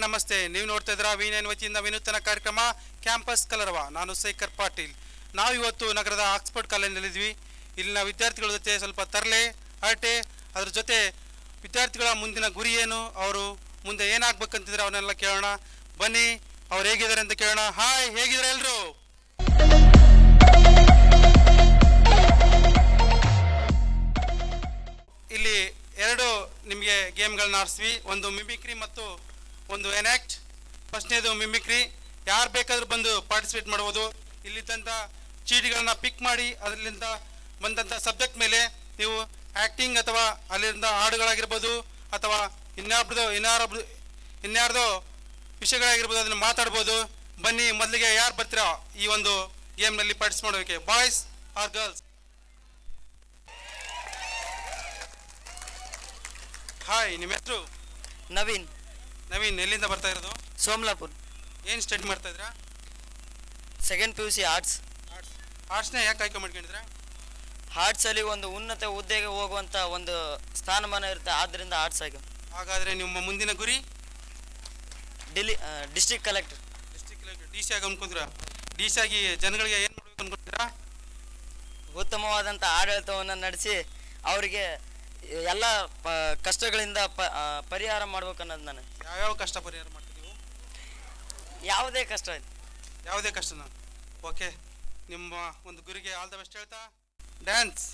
ನಮಸ್ತೆ ನೀವು ನೋಡ್ತಾ ಇದ್ದೀರಾ ವಿ ನೈನ್ ವತಿಯಿಂದ ವಿನೂತನ ಕಾರ್ಯಕ್ರಮ ಕ್ಯಾಂಪಸ್ ಕಲರವ ನಾನು ಶೇಖರ್ ಪಾಟೀಲ್ ನಾವು ಇವತ್ತು ನಗರದ ಆಕ್ಸ್ಫರ್ಡ್ ಕಾಲೇಜಿನಲ್ಲಿದ್ವಿ ಇಲ್ಲಿನ ವಿದ್ಯಾರ್ಥಿಗಳ ಜೊತೆ ಸ್ವಲ್ಪ ತರಲೆ ಹರಟೆ ಅದ್ರ ಜೊತೆ ವಿದ್ಯಾರ್ಥಿಗಳ ಮುಂದಿನ ಗುರಿ ಏನು ಅವರು ಮುಂದೆ ಏನಾಗ್ಬೇಕಂತಿದ್ರೆ ಅವನ್ನೆಲ್ಲ ಕೇಳೋಣ ಬನ್ನಿ ಅವ್ರು ಹೇಗಿದ್ದಾರೆ ಅಂತ ಕೇಳೋಣ ಹಾಯ್ ಹೇಗಿದ್ದಾರೆ ಎಲ್ಲರೂ ಇಲ್ಲಿ ಎರಡು ನಿಮಗೆ ಗೇಮ್ಗಳನ್ನ ಆಡಿಸ್ವಿ ಒಂದು ಮಿಮಿಕ್ರಿ ಮತ್ತು ಒಂದು ಎನಾಕ್ಟ್ ಫಸ್ಟ್ನೇದು ಮಿಮಿಕ್ರಿ ಯಾರು ಬೇಕಾದ್ರೂ ಬಂದು ಪಾರ್ಟಿಸಿಪೇಟ್ ಮಾಡ್ಬೋದು ಇಲ್ಲಿದ್ದಂಥ ಚೀಟಿಗಳನ್ನ ಪಿಕ್ ಮಾಡಿ ಅದರಿಂದ ಬಂದಂಥ ಸಬ್ಜೆಕ್ಟ್ ಮೇಲೆ ನೀವು ಆ್ಯಕ್ಟಿಂಗ್ ಅಥವಾ ಅಲ್ಲಿಂದ ಹಾಡುಗಳಾಗಿರ್ಬೋದು ಅಥವಾ ಇನ್ಯಾರ್ದು ಇನ್ಯಾರೊಬ್ರು ಇನ್ಯಾರ್ದೋ ವಿಷಯಗಳಾಗಿರ್ಬೋದು ಅದನ್ನು ಮಾತಾಡ್ಬೋದು ಬನ್ನಿ ಮೊದಲಿಗೆ ಯಾರು ಬರ್ತೀರಾ ಈ ಒಂದು ಗೇಮ್ನಲ್ಲಿ ಪಾರ್ಟಿಸಿಪೇಟ್ ಮಾಡೋದಕ್ಕೆ ಬಾಯ್ಸ್ ಆರ್ ಗರ್ಲ್ಸ್ ಹಾಯ್ ನಿಮ್ಮ ಹೆಸರು ನವೀನ್ ನವೀನ್ ಎಲ್ಲಿಂದ ಬರ್ತಾ ಇರೋದು ಸೋಮ್ಲಾಪುರ್ ಏನು ಸ್ಟಡಿ ಮಾಡ್ತಾ ಇದ್ರಾ second P U C arts arts ಆರ್ಟ್ಸ್ನ ಯಾಕೆ ಆಯ್ಕೆ ಮಾಡ್ಕೊಂಡಿದ್ರಾ ಆರ್ಟ್ಸಲ್ಲಿ ಒಂದು ಉನ್ನತ ಹುದ್ದೆಗೆ ಹೋಗುವಂಥ ಒಂದು ಸ್ಥಾನಮಾನ ಇರುತ್ತೆ ಆದ್ದರಿಂದ ಆರ್ಟ್ಸ್ ಆಗಿ ಹಾಗಾದರೆ ನಿಮ್ಮ ಮುಂದಿನ ಗುರಿ Delhi district collector district D C ಆಗಿ ಅನ್ಕೊಂತೀರಾ ಡಿ ಸಿ ಆಗಿ ಜನಗಳಿಗೆ ಏನು ಮಾಡ್ಬೇಕು ಅನ್ಕೊಂತೀರಾ ಉತ್ತಮವಾದಂಥ ಆಡಳಿತವನ್ನು ನಡೆಸಿ ಅವರಿಗೆ ಎಲ್ಲ ಪ ಕಷ್ಟಗಳಿಂದ ಪ ಆ, ಪರಿಹಾರ ಮಾಡ್ಬೇಕು ಅನ್ನೋದು ನಾನು ಯಾವ್ಯಾವ ಕಷ್ಟ ಪರಿಹಾರ ಮಾಡ್ತೀವಿ ನೀವು ಯಾವುದೇ ಕಷ್ಟ ಯಾವುದೇ ಕಷ್ಟನ ಓಕೆ ನಿಮ್ಮ ಒಂದು ಗುರಿಗೆ ಆಲ್ ದ ಬೆಸ್ಟ್ ಹೇಳ್ತಾ ಡ್ಯಾನ್ಸ್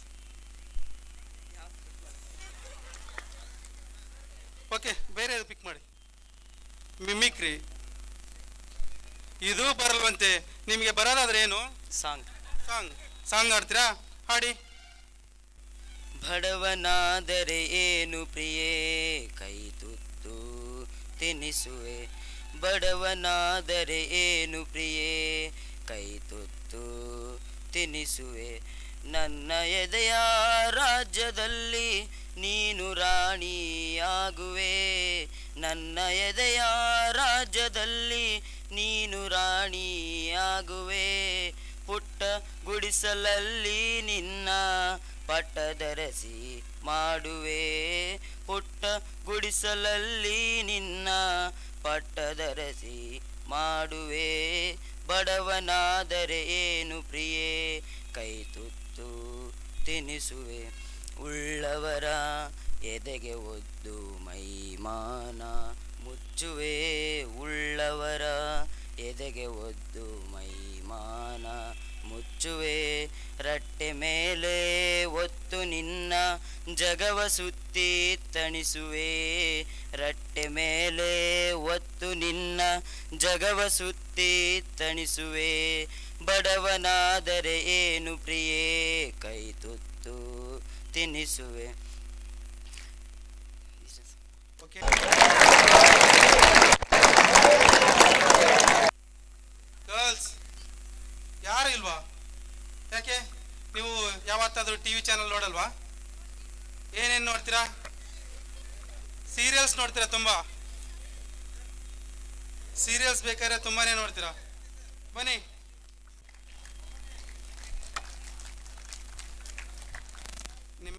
ಓಕೆ ಬೇರೆ ಪಿಕ್ ಮಾಡಿ ಮಿಮಿಕ್ರಿ ಇದು ಬರಲ್ವಂತೆ ನಿಮಗೆ ಬರೋದಾದ್ರೆ ಏನು ಸಾಂಗ್ ಸಾಂಗ್ ಸಾಂಗ್ ಆಡ್ತೀರಾ ಹಾಡಿ ಬಡವನಾದರೆ ಏನು ಪ್ರಿಯೇ ಕೈ ತುತ್ತು ತಿನಿಸುವೆ ಬಡವನಾದರೆ ಏನು ಪ್ರಿಯೇ ಕೈ ತುತ್ತು ತಿನಿಸುವೆ ನನ್ನ ಎದೆಯ ರಾಜ್ಯದಲ್ಲಿ ನೀನು ರಾಣಿಯಾಗುವೆ ನನ್ನ ಎದೆಯ ರಾಜ್ಯದಲ್ಲಿ ನೀನು ರಾಣಿಯಾಗುವೆ ಪುಟ್ಟ ಗುಡಿಸಲಲ್ಲಿ ನಿನ್ನ ಪಟ್ಟದರಸಿ ಮಾಡುವೆ ಪುಟ್ಟ ಗುಡಿಸಲಲ್ಲಿ ನಿನ್ನ ಪಟ್ಟದರಸಿ ಮಾಡುವೆ ಬಡವನಾದರೆ ಏನು ಪ್ರಿಯೇ ಕೈ ತುತ್ತು ತಿನಿಸುವೆ ಉಳ್ಳವರ ಎದೆಗೆ ಒದ್ದು ಮೈಮಾನ ಮುಚ್ಚುವೆ ಉಳ್ಳವರ ಎದೆಗೆ ಒದ್ದು ಮೈಮಾನ ಮುಚ್ಚುವೆ ರಟ್ಟೆ ಮೇಲೆ ಒತ್ತು ನಿನ್ನ ಜಗವ ಸುತ್ತಿ ತಣಿಸುವೆ ರಟ್ಟೆ ಮೇಲೆ ಒತ್ತು ನಿನ್ನ ಜಗವ ಸುತ್ತಿ ತಣಿಸುವೆ ಬಡವನಾದರೆ ಏನು ಪ್ರಿಯೇ ಕೈ ತುತ್ತು ತಿನ್ನಿಸುವೆ ಓಕೆ ಗರ್ಲ್ಸ್ ಯಾರು ಇಲ್ವಾ ಯಾಕೆ ನೀವು ಯಾವತ್ತಾದ್ರೂ ಟಿ ವಿ ಚಾನಲ್ ನೋಡಲ್ವಾ ಏನೇನು ನೋಡ್ತೀರಾ ಸೀರಿಯಲ್ಸ್ ನೋಡ್ತೀರಾ ತುಂಬ ಸೀರಿಯಲ್ಸ್ ಬೇಕಾದ್ರೆ ತುಂಬಾನೇ ನೋಡ್ತೀರಾ ಬನ್ನಿ ನಿಮ್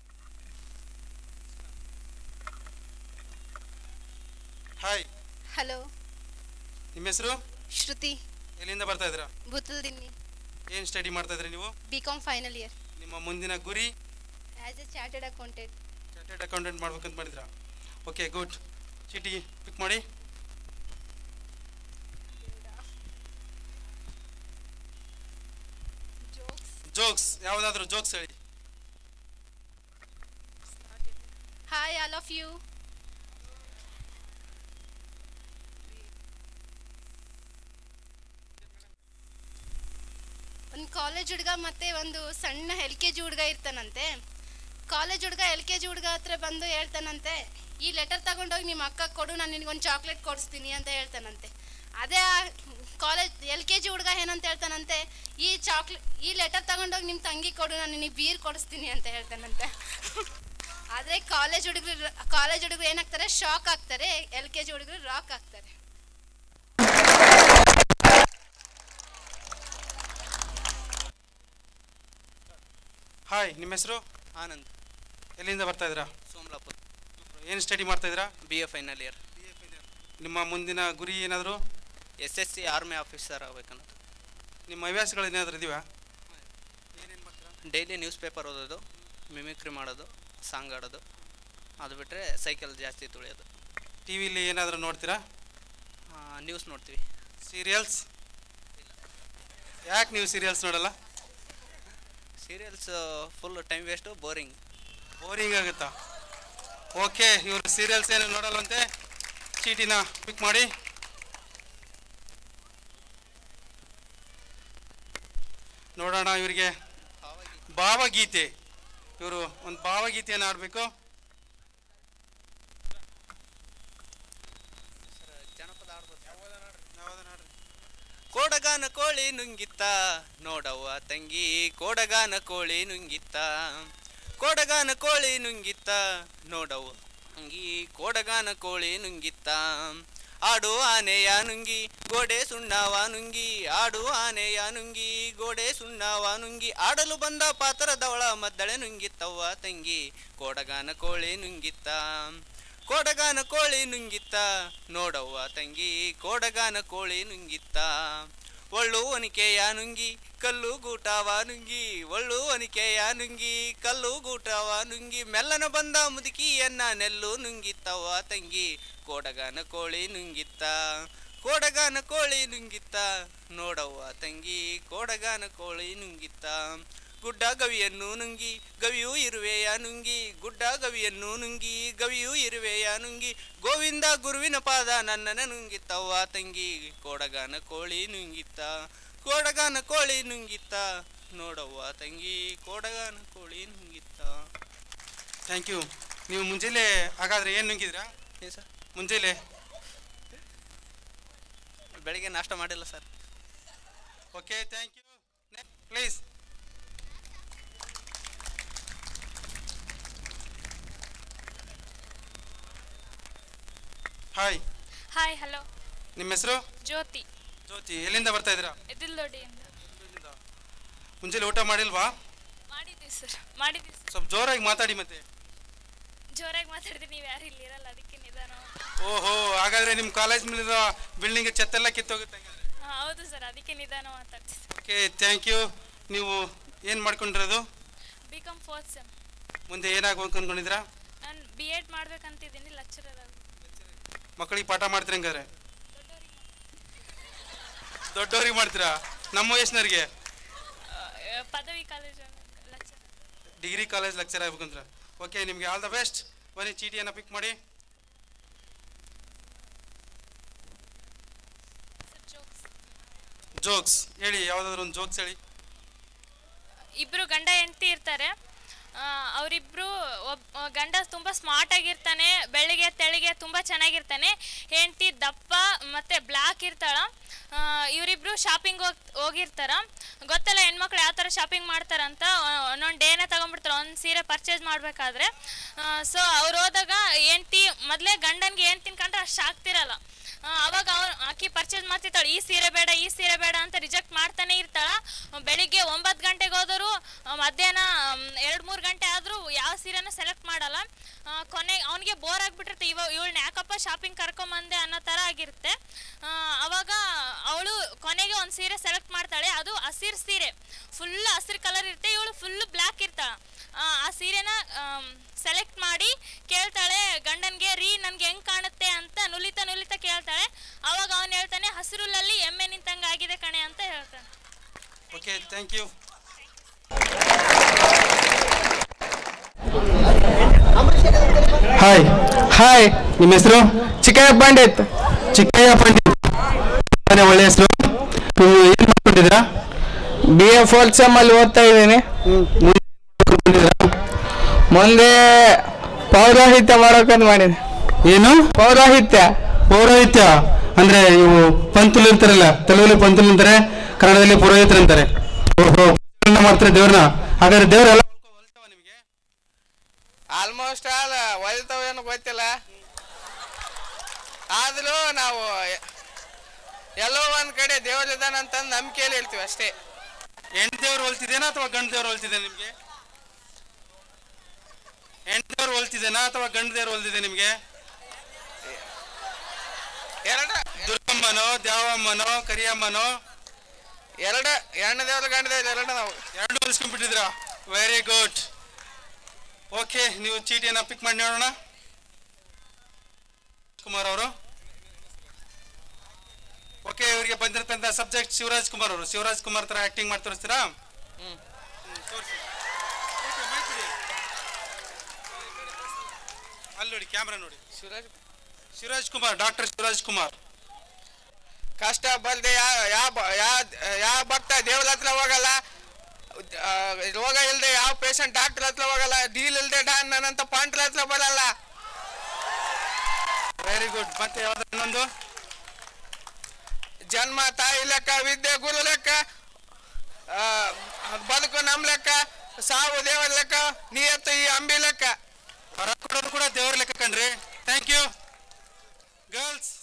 ಹಾಯ್ ಹಲೋ ನಿಮ್ಮ ಹೆಸರು ಶ್ರುತಿ ಎಲ್ಲಿಂದ ಬರ್ತಾ ಇದ್ದೀರಾ ಬುತ್ತಲ್ದಿನ್ನಿ ಏನು ಸ್ಟಡಿ ಮಾಡ್ತಾ ಇದ್ರಿ ನೀವು ಬಿ ಕಾಮ್ ಫೈನಲ್ ಇಯರ್ ನಿಮ್ಮ ಮುಂದಿನ ಗುರಿ as a chartered accountant chartered accountant ಮಾಡ್ಬೇಕಂತ ಮಾಡಿದ್ರಾ ಓಕೆ ಗುಡ್ ಚೀಟಿ ಪಿಕ್ ಮಾಡಿ ಜೋಕ್ಸ್ ಯಾವುದಾದ್ರೂ ಜೋಕ್ಸ್ ಹೇಳಿ ಹಾಯ್ ಆಲ್ ಆಫ್ ಯು ಒಂದು ಕಾಲೇಜ್ ಹುಡುಗ ಮತ್ತೆ ಒಂದು ಸಣ್ಣ ಎಲ್ ಕೆ ಜಿ ಹುಡುಗ ಇರ್ತಾನಂತೆ ಕಾಲೇಜ್ ಹುಡುಗ ಎಲ್ ಕೆ ಜಿ ಹುಡುಗ ಹತ್ರ ಬಂದು ಹೇಳ್ತಾನಂತೆ ಈ ಲೆಟರ್ ತಗೊಂಡೋಗಿ ನಿಮ್ಮ ಅಕ್ಕ ಕೊಡು ನಾನು ನಿನಗೊಂದು ಚಾಕ್ಲೇಟ್ ಕೊಡಿಸ್ತೀನಿ ಅಂತ ಹೇಳ್ತಾನಂತೆ ಅದೇ ಕಾಲೇಜ್ ಎಲ್ ಕೆ ಜಿ ಹುಡುಗ ಏನಂತ ಹೇಳ್ತಾನಂತೆ ಈ ಚಾಕ್ಲೇಟ್ ಈ ಲೆಟರ್ ತಗೊಂಡೋಗಿ ನಿಮ್ಮ ತಂಗಿ ಕೊಡು ನಾನು ನಿನಗೆ ಬೀರ್ ಕೊಡಿಸ್ತೀನಿ ಅಂತ ಹೇಳ್ತಾನಂತೆ ಆದರೆ ಕಾಲೇಜ್ ಹುಡುಗರು ಕಾಲೇಜ್ ಹುಡುಗರು ಏನಾಗ್ತಾರೆ ಶಾಕ್ ಆಗ್ತಾರೆ ಎಲ್ ಕೆ ಜಿ ಹುಡುಗರು ರಾಕ್ ಆಗ್ತಾರೆ ಹಾಯ್ ನಿಮ್ಮ ಹೆಸರು ಆನಂದ್ ಎಲ್ಲಿಂದ ಬರ್ತಾ ಇದ್ದೀರಾ ಸೋಮಲಾಪುರ್ ಏನು ಸ್ಟಡಿ ಮಾಡ್ತಾ ಇದ್ದೀರಾ ಬಿ ಎ ಫೈನಲ್ ಇಯರ್ ನಿಮ್ಮ ಮುಂದಿನ ಗುರಿ ಏನಾದರೂ S S C army officer ಆಗ್ಬೇಕನ್ನೋದು ನಿಮ್ಮ ಹವ್ಯಾಸಗಳು ಏನಾದರೂ ಇದೆಯಾ ಡೈಲಿ ನ್ಯೂಸ್ ಪೇಪರ್ ಓದೋದು ಮಿಮಿಕ್ರಿ ಮಾಡೋದು ಸಾಂಗ್ ಆಡೋದು ಅದು ಬಿಟ್ಟರೆ ಸೈಕಲ್ ಜಾಸ್ತಿ ತುಳಿಯೋದು ಟಿ ವಿಲಿ ಏನಾದರೂ ನೋಡ್ತೀರಾ ನ್ಯೂಸ್ ನೋಡ್ತೀವಿ ಸೀರಿಯಲ್ಸ್ ಯಾಕೆ ನೀವು ಸೀರಿಯಲ್ಸ್ ನೋಡಲ್ಲ serials full time waste boring boring ಆಗುತ್ತಾ ಓಕೆ ಇವರು ಸೀರಿಯಲ್ಸ್ ಏನು ನೋಡಲ್ವಂತೆ ಚೀಟಿನ ಪಿಕ್ ಮಾಡಿ ನೋಡೋಣ ಇವರಿಗೆ ಭಾವಗೀತೆ ಇವರು ಒಂದು ಭಾವಗೀತೆಯನ್ನು ಆಡಬೇಕು ಜನಪದ ಕೋಡಗಾನ ಕೋಳಿ ನುಂಗಿತ್ತ ನೋಡವ್ವ ತಂಗಿ ಕೋಡಗಾನ ಕೋಳಿ ನುಂಗಿತ್ತ ಕೋಡಗಾನ ಕೋಳಿ ನುಂಗಿತ್ತ ನೋಡವ್ವ ತಂಗಿ ಕೋಡಗಾನ ಕೋಳಿ ನುಂಗಿತ್ತ ಆಡು ಆನೆಯ ನುಂಗಿ ಗೋಡೆ ಸುಣ್ಣವ ನುಂಗಿ ಆಡು ಆನೆಯ ನುಂಗಿ ಗೋಡೆ ಸುಣ್ಣವ ನುಂಗಿ ಆಡಲು ಬಂದ ಪಾತ್ರದವಳ ಮದ್ದಳೆ ನುಂಗಿತ್ತವ್ವ ತಂಗಿ ಕೋಡಗಾನ ಕೋಳಿ ನುಂಗಿತ್ತ ಕೋಡಗಾನ ಕೋಳಿ ನುಂಗಿತ್ತ ನೋಡವ್ವ ತಂಗಿ ಕೋಡಗಾನ ಕೋಳಿ ನುಂಗಿತ್ತ ಒಳ್ಳು ಒನಿಕೆಯ ನುಂಗಿ ಕಲ್ಲು ಗೂಟವ ನುಂಗಿ ಒಳ್ಳು ಒನಿಕೆಯ ನುಂಗಿ ಕಲ್ಲು ಗೂಟವ ನುಂಗಿ ಮೆಲ್ಲನ ಬಂದ ಮುದುಕಿಯನ್ನ ನೆಲ್ಲು ನುಂಗಿತ್ತವ್ವ ತಂಗಿ ಕೋಡಗಾನ ಕೋಳಿ ನುಂಗಿತ್ತ ಕೋಡಗಾನ ಕೋಳಿ ನುಂಗಿತ್ತ ನೋಡವ್ವ ತಂಗಿ ಕೋಡಗಾನ ಕೋಳಿ ನುಂಗಿತ್ತ ಗುಡ್ಡ ಗವಿಯನ್ನು ನುಂಗಿ ಗವಿಯೂ ಇರುವೆಯ ನುಂಗಿ ಗುಡ್ಡ ಗವಿಯನ್ನು ನುಂಗಿ ಗವಿಯೂ ಇರುವೆಯ ನುಂಗಿ ಗೋವಿಂದ ಗುರುವಿನ ಪಾದ ನನ್ನನ ನುಂಗಿತ್ತವ್ವ ತಂಗಿ ಕೋಡಗಾನ ಕೋಳಿ ನುಂಗಿತ್ತ ಕೋಡಗಾನ ಕೋಳಿ ನುಂಗಿತ್ತ ನೋಡವ್ವ ತಂಗಿ ಕೋಡಗಾನ ಕೋಳಿ ನುಂಗಿತ್ತ ಥ್ಯಾಂಕ್ ಯು ನೀವು ಮುಂಜಾನೆ ಹಾಗಾದ್ರೆ ಏನು ನುಂಗಿದ್ರಾ ಏ ಸರ್ ಮುಂಜಾನೆ ಬೆಳಿಗ್ಗೆ ನಾಷ್ಟ ಮಾಡಿಲ್ಲ sir okay thank you please hi hi hello ನಿಮ್ಮ ಹೆಸರು ಜ್ಯೋತಿ ಜ್ಯೋತಿ ಎಲ್ಲಿಂದ ಬರ್ತಾ ಇದ್ದೀರಾ ಎದಿಲ್ದೊಡ್ಡಿಯಿಂದ ಮುಂಜಾನೆ ಊಟ ಮಾಡಿಲ್ವಾ ಮಾಡಿದ್ದೀವಿ ಸರ್ ಮಾಡಿದ್ದೀವಿ ಸರ್ ಸ್ವಲ್ಪ ಜೋರಾಗಿ ಮಾತಾಡಿ ಮತ್ತೆ ಜೋರಾಗಿ ಮಾತಾಡಿದ್ರೆ ನೀವು ಯಾರು ಇಲ್ಲಿ ಇರಲ್ಲ ಅದಕ್ಕೆ ನಿಧಾನ ಓಹೋ ಹಾಗಾದ್ರೆ ನಿಮ್ಮ ಕಾಲೇಜ್ ಮೇಲಿರೋ ಬಿಲ್ಡಿಂಗ್ ಛತ್ತೆಲ್ಲ ಕಿತ್ತೋಗುತ್ತೆ ಹಾಂ ಹೌದು ಸರ್ ಅದಕ್ಕೆ ನಿಧಾನ ಮಾತಾಡ್ತೀವಿ ಓಕೆ ಥ್ಯಾಂಕ್ ಯು ನೀವು ಏನು ಮಾಡ್ಕೊಂಡಿರೋದು ಬಿ ಕಾಮ್ ಫೋರ್ತ್ ಸೆಮ್ ಮುಂದೆ ಏನಾಗ್ಬೇಕು ಅನ್ಕೊಂಡಿದ್ದೀರಾ ನಾನು ಬಿ ಎಡ್ ಮಾಡ್ಬೇಕಂತಿದ್ದೀನಿ ಲೆಕ್ಚರರ್ ಆಗಿ ಮಕ್ಕಳಿಗೆ ಪಾಠ ಮಾಡ್ತೀರಾ ಹಂಗಾರೆ ದೊಡ್ಡವ್ರಿಗೆ ಮಾಡ್ತೀರಾ ನಮ್ಮ ವಯಸ್ಸಿನವ್ರಿಗೆ ಆ, ಪದವಿ college lecturer degree college lecture ಆಗ್ಬೇಕಂದ್ರೆ ಓಕೆ ನಿಮಗೆ ಆಲ್ ದ ಬೆಸ್ಟ್ ಬನ್ನಿ ಚೀಟಿಯನ್ನು ಪಿಕ್ ಮಾಡಿ ಸರ್ ಜೋಕ್ಸ್ ಜೋಕ್ಸ್ ಹೇಳಿ ಯಾವುದಾದ್ರು ಒಂದು ಜೋಕ್ಸ್ ಹೇಳಿ ಇಬ್ರು ಗಂಡ ಹೆಂಡತಿ ಇರ್ತಾರೆ ಆ, ಅವರಿಬ್ರು ಒಬ್ ಆ, ಗಂಡ ತುಂಬ ಸ್ಮಾರ್ಟ್ ಆಗಿರ್ತಾನೆ ಬೆಳಿಗ್ಗೆ ತೆಳಿಗೆ ತುಂಬ ಚೆನ್ನಾಗಿರ್ತಾನೆ ಹೆಂಡತಿ ದಪ್ಪ ಮತ್ತೆ ಬ್ಲ್ಯಾಕ್ ಇರ್ತಾಳ ಆ, ಇವರಿಬ್ರು ಶಾಪಿಂಗ್ ಹೋಗ್ ಹೋಗಿರ್ತಾರ ಗೊತ್ತಲ್ಲ ಹೆಣ್ಮಕ್ಳು ಯಾವ ಥರ ಶಾಪಿಂಗ್ ಮಾಡ್ತಾರಂತ ಒಂದೊಂದು ಡೇನೇ ತಗೊಂಡ್ಬಿಡ್ತಾರೆ ಒಂದು ಸೀರೆ ಪರ್ಚೇಸ್ ಮಾಡಬೇಕಾದ್ರೆ ಸೊ ಅವ್ರು ಹೋದಾಗ ಹೆಂಡ್ತಿ ಮೊದಲೇ ಗಂಡನಿಗೆ ಹೆಂಡ್ತಿನ ಕಂಡ್ರೆ ಅಷ್ಟು ಆಗ್ತಿರಲ್ಲ ಆ, ಅವಾಗ ಅವ್ರು ಆಕಿ ಪರ್ಚೇಸ್ ಮಾಡ್ತಿರ್ತಾಳೆ ಈ ಸೀರೆ ಬೇಡ ಈ ಸೀರೆ ಬೇಡ ಅಂತ ರಿಜೆಕ್ಟ್ ಮಾಡ್ತಾನೆ ಇರ್ತಾಳ ಬೆಳಿಗ್ಗೆ ಒಂಬತ್ತು ಗಂಟೆಗೆ ಹೋದರು ಮಧ್ಯಾಹ್ನ ಎರಡು ಮೂರು ಗಂಟೆ ಆದರೂ ಯಾವ ಸೀರೆನೂ ಸೆಲೆಕ್ಟ್ ಮಾಡಲ್ಲ ಆ, ಕೊನೆ ಅವನಿಗೆ ಬೋರ್ ಆಗಿಬಿಟ್ಟಿರುತ್ತೆ ಇವ ಇವಳನ್ನ ಯಾಕಪ್ಪ ಶಾಪಿಂಗ್ ಕರ್ಕೊಂಬಂದೆ ಅನ್ನೋ ಥರ ಆಗಿರುತ್ತೆ ಆ, ಅವಾಗ ಅವಳು ಕೊನೆಗೆ ಒಂದು ಸೀರೆ ಸೆಲೆಕ್ಟ್ ಮಾಡ್ತಾಳೆ ಅದು ಹಸಿರು ಸೀರೆ ಫುಲ್ ಹಸಿರು ಕಲರ್ ಇರುತ್ತೆ ಇವಳು ಫುಲ್ ಬ್ಲ್ಯಾಕ್ ಇರ್ತಾಳೆ ಆ ಆ ಸೀರೆನ ಸೆಲೆಕ್ಟ್ ಮಾಡಿ ಕೇಳ್ತಾಳೆ ಗಂಡನ್ಗೆ ರೀ ನನ್ಗೆ ಹೆಂಗ್ ಕಾಣುತ್ತೆ ಅಂತ ನುಲಿತ ನುಲಿತ ಕೇಳ್ತಾಳೆ ಅವಾಗ ಅವನು ಹೇಳ್ತಾನೆ ಹಸಿರುಲಲ್ಲಿ ಎಮ್ಮೆ ನಿಂತಂಗ ಆಗಿದೆ ಕಣೆ ಅಂತ ಹೇಳ್ತಾನೆ okay thank you hi hi ನಿಮ್ಮ ಹೆಸರು ಚಿಕ್ಕಯ್ಯ ಪಂಡಿತ್ ಚಿಕ್ಕಯ್ಯ ಪಂಡಿತ್ ತುಂಬಾನೇ ಒಳ್ಳೆ ಹೆಸರು ನೀವು ಏನು ಮಾಡ್ಕೊಂಡಿದ್ದೀರಾ ಬಿ ಎ ಫೋರ್ತ್ ಸೆಮ್ ಅಲ್ಲಿ ಓದ್ತಾ ಇದ್ದೀನಿ ಮಾಡ್ಕೊಂಡಿದ್ದೀರಾ? ಮುಂದೆ ಪೌರೋಹಿತ್ಯ ಮಾಡೋಕಂತ ಮಾಡಿದೆ ಏನು ಪೌರೋಹಿತ್ಯ ಪೌರೋಹಿತ್ಯ ಅಂದ್ರೆ ಇವು ಪಂತುಲು ಇರ್ತಾರಲ್ಲ ತೆಲುಗಲ್ಲಿ ಪಂತುಲು ಅಂತಾರೆ ಕನ್ನಡದಲ್ಲಿ ಪುರೋಹಿತರು ಅಂತಾರೆ ಓಹೋ ಪೂಜೆಗಳನ್ನ ಮಾಡ್ತಾರೆ ದೇವ್ರನ್ನ ಹಾಗಾದ್ರೆ ದೇವ್ರೆಲ್ಲ ನಿಮಗೆ ಆಲ್ಮೋಸ್ಟ್ ಆಲ್ ಒಲ್ತವೇನು ಗೊತ್ತಿಲ್ಲ ಆದ್ರೂ ನಾವು ಎಲ್ಲೋ ಒಂದ್ ಕಡೆ ದೇವ್ರಿದಾನಂತ ನಂಬಿಕೆಯಲ್ಲಿ ಹೇಳ್ತೀವಿ ಅಷ್ಟೇ ಹೆಣ್ಣು ದೇವ್ರು ಹೊಲ್ತಿದೇನಾ ಅಥವಾ ಗಂಡು ದೇವ್ರು ಹೊಲ್ತಿದೆ ನಿಮಗೆ ಹೆಣ್ಣು ದೇವ್ರು ಹೊಲ್ತಿದೇನಾ ಅಥವಾ ಗಂಡು ದೇವ್ರು ಹೊಲ್ತಿದೆ ನಿಮಗೆ ಎರಡ ದುರ್ಗಮ್ಮನೋ ದ್ಯಾವಮ್ಮನೋ ಕರಿಯಮ್ಮನೋ ಎರಡ ಎರಡನೇ ದೇವ್ರ ಗಂಡ ದೇವ್ರ ಎರಡ ನಾವು ಎರಡು ಹೊಲಿಸ್ಕೊಂಡ್ಬಿಟ್ಟಿದ್ದೀರಾ ವೆರಿ ಗುಡ್ ಓಕೆ ನೀವು ಚೀಟಿಯನ್ನು ಪಿಕ್ ಮಾಡಿ ನೋಡೋಣ ಕುಮಾರ್ ಅವರು ಓಕೆ ಇವರಿಗೆ ಬಂದಿರ್ತಂತ ಸಬ್ಜೆಕ್ಟ್ ಶಿವರಾಜ್ ಕುಮಾರ್ ಅವರು ಶಿವರಾಜ್ ಕುಮಾರ್ ತರ ಆಕ್ಟಿಂಗ್ ಮಾಡಿ ತೋರಿಸ್ತೀರಾ ಹ್ಮ್. ಹ್ಮ್, ತೋರ್ಸಿ. Okay, mic ಬಿಡಿ. ಅಲ್ಲಿ ನೋಡಿ ಕ್ಯಾಮ್ರಾ ನೋಡಿ ಶಿವರಾಜ್ ಶಿವರಾಜ್ ಕುಮಾರ್ ಡಾಕ್ಟರ್ ಶಿವರಾಜ್ ಕುಮಾರ್ ಕಷ್ಟ ಬಲ್ದೆ ಯಾ ಯಾವ ಯಾವ ಯಾವ ಭಕ್ತ ದೇವ್ರ ಹತ್ರ ಹೋಗಲ್ಲ ಆ, ರೋಗ ಇಲ್ದೆ ಯಾವ ಪೇಷಂಟ್ ಡಾಕ್ಟರ್ ಹತ್ರ ಹೋಗಲ್ಲ ಡೀಲ್ ಇಲ್ದೆ ಡಾನ್ ನನ್ನಂತ ಪಾಂಟ್ರ ಹತ್ರ ಬರಲ್ಲ ವೆರಿ ಗುಡ್ ಮತ್ತೆ ಯಾವ್ದು ಇನ್ನೊಂದು ಜನ್ಮ ತಾಯಿ ಲೆಕ್ಕ ವಿದ್ಯೆ ಗುರು ಲೆಕ್ಕ ಆ, ಬದುಕು ನಮ್ ಲೆಕ್ಕ ಸಾವು ದೇವರ ಲೆಕ್ಕ ನಿಯತ್ತು ಈ ಅಂಬಿ ಲೆಕ್ಕ ಹೊರ ಕೊಡೋದು ಕೂಡ ದೇವ್ರ ಲೆಕ್ಕ ಕಣ್ರಿ ಥ್ಯಾಂಕ್ ಯು ಗರ್ಲ್ಸ್